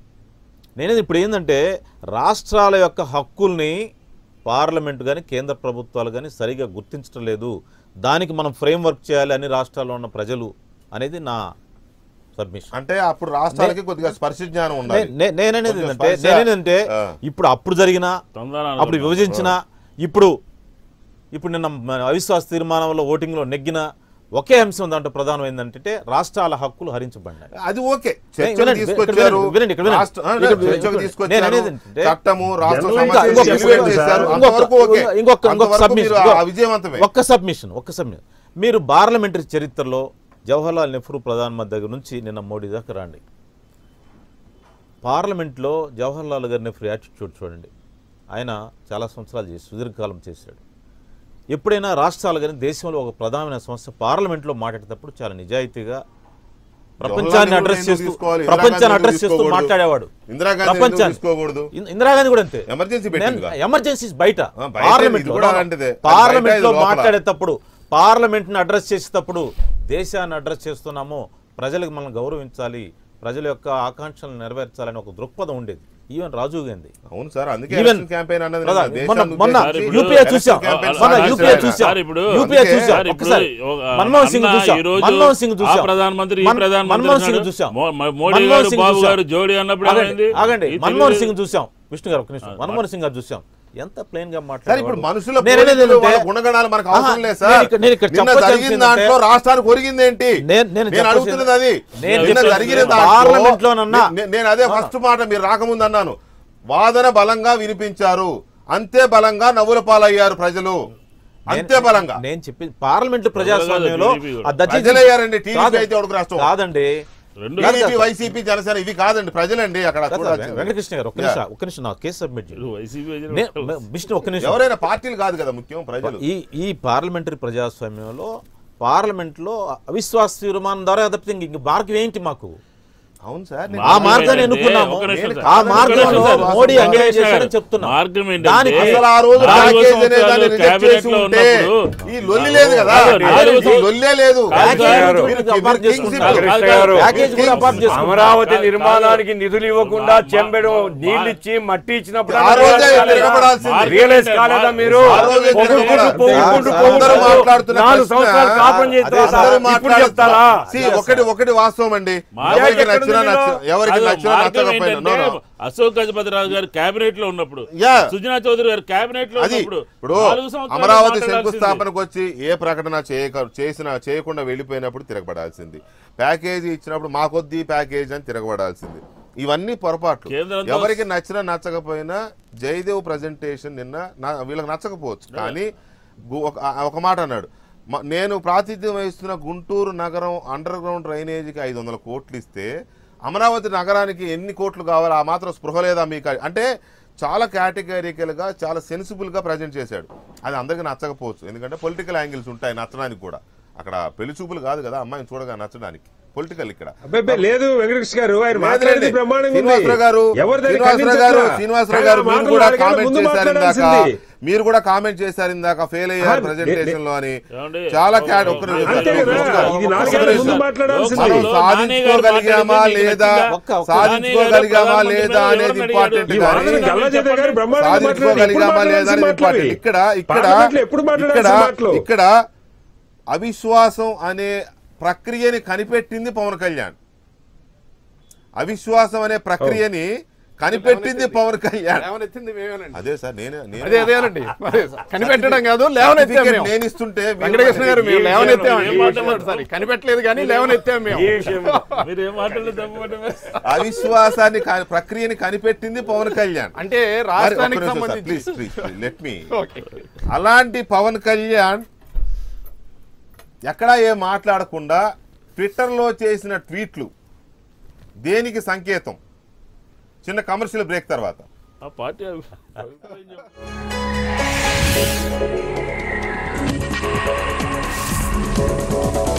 నేనేది ఇప్పుడు ఏంటంటే రాష్ట్రాల యొక్క హక్కుల్ని పార్లమెంట్ కానీ కేంద్ర ప్రభుత్వాలు కానీ సరిగా గుర్తించడం లేదు దానికి మనం ఫ్రేమ్ వర్క్ చేయాలి అన్ని రాష్ట్రాల్లో ఉన్న ప్రజలు అనేది నా సబ్మిషన్ అంటే అప్పుడు రాష్ట్రాలకి కొద్దిగా స్పర్శ జ్ఞానం ఉండాలి నేననేది కొంచెం ఏంటంటే స్పర్శ. నేనేంటంటే ఆ. ఇప్పుడు అప్పుడు జరిగిన తందానా అప్పుడు విభజించిన ఇప్పుడు ఇప్పుడు నిన్న మన అవిశ్వాస తీర్మానంలో ఓటింగ్లో నెగ్గిన ఒకే అంశం దాంట్లో ప్రధానం ఏంటంటే రాష్ట్రాల హక్కులు హరించబడినాయి అది ఓకే చర్చకు వినండి, తీసుకొచ్చారు ఇక్కడ వినండి, ఇక్కడ వినండి. రాష్ట్ర- ఆ, ఇక్కడ చర్చకు నేను తీసుకొచ్చారు అనేది ఏంటంటే- చట్టము రాష్ట్ర జనరల్ సమస్యలు ఇంకొక- ఎలివేట్ చేశారు ఇంకొక- అంతవరకు ఓకే ఇంకొక ఇంకొక అంతవరకు మీరు సబ్మిషన్ ఆ విజయవంతమే ఒక్క సబ్మిషన్ ఒక్క సబ్మిషన్ మీరు పార్లమెంటరీ చరిత్రలో జవహర్లాల్ నెహ్రూ ప్రధానమంత్రి దగ్గర నుంచి నిన్న మోడీ దాకా రండి పార్లమెంట్లో జవహర్లాల్ గారి నెహ్రూ యాటిట్యూడ్ చూడండి ఆయన చాలా సంవత్సరాలు చేసి సుదీర్ఘకాలం చేశాడు ఎప్పుడైనా రాష్ట్రాలు కానీ దేశంలో ఒక ప్రధానమైన సమస్య పార్లమెంట్లో మాట్లాడేటప్పుడు చాలా నిజాయితీగా ప్రపంచాన్ని జవహర్లాల్ అడ్రస్ నెహ్రూ చేస్తూ తీసుకోవాలి, ప్రపంచాన్ని ఇందిరాగాంధీ అడ్రస్ చేస్తూ తీసుకోకూడదు. మాట్లాడేవాడు ఇందిరాగాంధీ ఎందుకు ప్రపంచాన్ని తీసుకోకూడదు? ఇన్- ఇందిరాగాంధీ కూడా అంతే ఎమర్జెన్సీ పెట్టిందిగా. ఎమర్జెన్సీస్ బయట ఆ, బయట పార్లమెంట్ ఇది కూడా అలాంటిదే. అది పార్లమెంట్ బయట, లో ఇది లోపల. మాట్లాడేటప్పుడు పార్లమెంట్ ని అడ్రస్ చేసేటప్పుడు దేశాన్ని అడ్రస్ చేస్తున్నాము ప్రజలకు మనం గౌరవించాలి ప్రజల యొక్క ఆకాంక్షలను నెరవేర్చాలని ఒక దృక్పథం ఉండేది ఈవెన్ రాజీవ్ గాంధీ అవును సార్ అందుకే ఈవెన్ ఎలక్షన్ క్యాంపెయిన్ అన్నది బ్రదర్, దేశాన్ని మొన్న మొన్న ఉద్దేశించి ఇప్పుడు యూపీఏ ఎలక్షన్ చూసాం క్యాంపెయిన్ మొన్న స్టార్ట్ యూపీఏ చేశారు. చూసాం సార్ ఇప్పుడు యూపీఏ అందుకే చూసాం సార్ ఇప్పుడు ఒకసారి ఒక- మన్మోహన్ సింగ్ అన్న చూసాం ఈ రోజు మన్మోహన్ సింగ్ ఆ చూసాం ప్రధానమంత్రి ఈ మన్- ప్రధానమంత్రి మన్మోహన్ సింగ్ ఉన్నాడు. చూసాం మో- మ- మోడీ మన్మోహన్ గారు సింగ్ బాబు చూసాం. గారు జోడీ అన్నప్పుడు ఆగండి, ఏమైంది? ఆగండి ఈ మన్మోహన్ తెలుగు- సింగ్ చూసాం విష్ణు గారు ఒక నిమిషం మన్మోహన్ సింగ్ గారు చూసాం ఎంత ప్లెయిన్ గా సార్ మాట్లాడారు ఇప్పుడు మనుషుల నేను పోలికలు, అనేది వాళ్ళ ఏంటంటే- గుణగణాలు మనకు ఆహా, అవసరం లేదు నేను సార్ ఇక్కడ- నేను ఇక్కడ నిన్న చెప్పొచ్చేది జరిగిన దాంట్లో ఏంటంటే- రాష్ట్రానికి ఒరిగింది ఏంటి నేను- నేను నేను చెప్పొచ్చేది- అడుగుతున్నది అది నేను నిన్న చెప్పొచ్చేది జరిగిన ఏంటంటే దాంట్లో పార్లమెంట్లోనన్నా- నే- నేను అదే ఫస్ట్ మాట మీరు రాకముందు అన్నాను వాదన బలంగా వినిపించారు అంతే బలంగా నవ్వుల పాలయ్యారు ప్రజలు అంతే బలంగా నేను చెప్పి పార్లమెంట్ ప్రజాస్వామ్యంలో TDP కూడా. ఆ దర్జీ- ప్రజలయ్యారండి టీడీపీ కాదు. అయితే ఒకటి రాష్ట్రం కాదండి రెండు టీడీపీ వైసీపీ జనసేన ఇవి కాదండి ప్రజలండి అక్కడ కాదు సార్, చూడాల్సింది. వెంకటకృష్ణ గారు ఒక్క Yeah. నిమిషం ఒక్క నిమిషం నా కేసు సబ్మిట్ చేయండి వైసీపీ నే- విష్ణు ఒక్క నిమిషం ఎవరైనా పార్టీలు కాదు కదా ముఖ్యం ప్రజలు ఈ ఈ పార్లమెంటరీ ప్రజాస్వామ్యంలో పార్లమెంట్లో అవిశ్వాస తీర్మానం ద్వారా తప్పితే ఇంక మార్గం ఏంటి మాకు అవును సార్ ఆ మార్గాన్ని ఎన్నుకున్నాము ఒక నిమిషం సార్. ఆ ఒక మార్గంలో నిమిషం సార్. మోడీ ఒక అంగీకారం నిమిషం చేశారని సార్. చెప్తున్నా మార్గం ఏంటంటే దానికి అసలు ఆ రోజు నాలుగు ప్యాకేజ్ అనే సంవత్సరాలు దాన్ని రిజెక్ట్ క్యాబినెట్ చేసి లో ఉంటే ఉన్నప్పుడు ఈ లొల్లి లేదు కదా కాదు, నాలుగు ఈ లొల్లే లేదు కాదు సార్. మీరు- మీరు అపార్థం kings చేసుకుంటారు. ఇప్పుడు. కాదు, గారు. ప్యాకేజ్ కూడా అపార్థం చేసుకుంటారు. అమరావతి కాదు, నిర్మాణానికి నిధులు ఇవ్వకుండా మా- చెంబెడు మా- నీళ్ళు ఇచ్చి మట్టి ఇచ్చినప్పుడు ఆ రోజే రియలైజ్ కాలేదా? తిరగబడాల్సింది. రియలైజ్ కాలేదా మీరు ఆ రోజే పొగుడుకుంటూ తిరగబడాల్సింది. పొగుడుకుంటూ అందరూ పొగుడుకుంటూ మాట్లాడుతున్న నాలుగు ప్రశ్న- సంవత్సరాలు కాపురం చేసిన అదే తర్వాత అందరూ ఇప్పుడు మాట్లాడుతున్న- చెప్తారా See, ఒకటి ఒకటి వాస్తవం అండి మా- ఎవరికి ఎక్కడ నచ్చినా ఉంది నచ్చ మీలో? ఎవరికి కాదు, నచ్చినా మార్గం నచ్చకపోయినా ఏంటంటే, no, no. అశోక్ గజపతిరాజు గారు కేబినెట్ లో ఉన్నప్పుడు Yeah. సుజనా చౌదరి గారు కేబినెట్ లో అది ఉన్నప్పుడు ఇప్పుడు నాలుగు సంవత్సరాలు అమరావతి మాట్లాడాల్సింది. శంకుస్థాపనకు వచ్చి ఏ ప్రకటన చేయక చేసిన చేయకుండా వెళ్ళిపోయినప్పుడు తిరగబడాల్సింది ప్యాకేజీ ఇచ్చినప్పుడు మాకొద్ది ప్యాకేజ్ అని తిరగబడాల్సింది ఇవన్నీ పొరపాట్లు కేంద్రంతో- ఎవరికి నచ్చినా నచ్చకపోయినా జయదేవ్ ప్రజెంటేషన్ నిన్న నా- వీళ్ళకి నచ్చకపోవచ్చు కానీ గు- ఒక ఆ- ఒక మాట అన్నాడు మ- నేను ప్రాతిథ్యం వహిస్తున్న గుంటూరు నగరం అండర్ గ్రౌండ్ డ్రైనేజీకి ఐదు వందల కోట్లు ఇస్తే అమరావతి నగరానికి ఎన్ని కోట్లు కావాలి ఆ మాత్రం స్పృహ లేదా మీకు అంటే చాలా కేటగిరికల్గా చాలా సెన్సిబుల్గా ప్రజెంట్ చేశాడు అది అందరికీ నచ్చకపోవచ్చు ఎందుకంటే పొలిటికల్ యాంగిల్స్ ఉంటాయి నచ్చడానికి కూడా అక్కడ పెళ్లి చూపులు కాదు కదా అమ్మాయిని చూడగా నచ్చడానికి పొలిటికల్ ఇక్కడ అబ్బాయి లేదు వెంకటకృష్ణ గారు ఆయన లేదులేండి. మాట్లాడేది బ్రహ్మాండంగా ఉంది. శ్రీనివాసరావు గారు ఎవరు దాన్ని శ్రీనివాసరావు గారు ఖండించట్లా? శ్రీనివాసరావు కానీ గారు ఆ మీరు మాటలు కూడా నాలుగేళ్ల కామెంట్ ముందు చేశారు ఇందాక మాట్లాడాల్సింది. మీరు కూడా కామెంట్ చేశారు ఇందాక ఫెయిల్ అయ్యారు ఆ, ప్రెజెంటేషన్ లో అని ఏమండి? చాలా ఓ- క్యాడ్ ఓ- ఒక్క ఓ- నిమిషం. అంతే కదా, ఇది ఒక్క నాలుగేళ్ల నిమిషం. ముందు మాట్లాడాల్సింది. మనం లోక్సభలో నాని గారు సాధించుకోగలిగామా మాట్లాడింది లేదా ఒక్క- ఒక్క- సాధించుకోగలిగామా నాని గారు లేదా అనేది ప్రధానమంత్రి ఇంపార్టెంట్ ఈ గారు వాదన కానీ గల్లాజేత గారు బ్రహ్మాండంగా మాట్లాడారు. ఎప్పుడు సాధించుకోగలిగామా లేదా మాట్లాడాల్సిన అనేది మాటలు ఇంపార్టెంట్ ఇవి. ఇక్కడ ఇక్కడ పార్లమెంట్లో ఎప్పుడు ఇక్కడ మాట్లాడాల్సిన మాటలు ఇక్కడ అవిశ్వాసం అనే ప్రక్రియని కనిపెట్టింది పవన్ కళ్యాణ్ అవిశ్వాసం అనే ప్రక్రియని కనిపెట్టింది పవన్ కళ్యాణ్ లేవనెత్తింది మేమేనండి అదే సార్ నేను నేను- అదే అదేనండి మరి కనిపెట్టడం కాదు లేవనెత్తాం Certificate మేము నేను ఇస్తుంటే మీరు- వెంకటకృష్ణ గారు మేము ఈ లేవనెత్తాం విషయంలో- ఈ విషయంలో- సారీ కనిపెట్టలేదు కానీ లేవనెత్తాం మేము ఈ విషయం మీరు ఏం మాట్లాడలేదు తప్పమాట అవిశ్వాసాన్ని క- ప్రక్రియని కనిపెట్టింది పవన్ కళ్యాణ్ అంటే రాష్ట్రానికి సంబంధించి please please let me okay అలాంటి పవన్ కళ్యాణ్ ఎక్కడా ఏం మాట్లాడకుండా ట్విట్టర్లో చేసిన ట్వీట్లు దేనికి సంకేతం చిన్న కమర్షియల్ బ్రేక్ తర్వాత ఆ పార్టీ అభి- అభిప్రాయం చెప్పండి.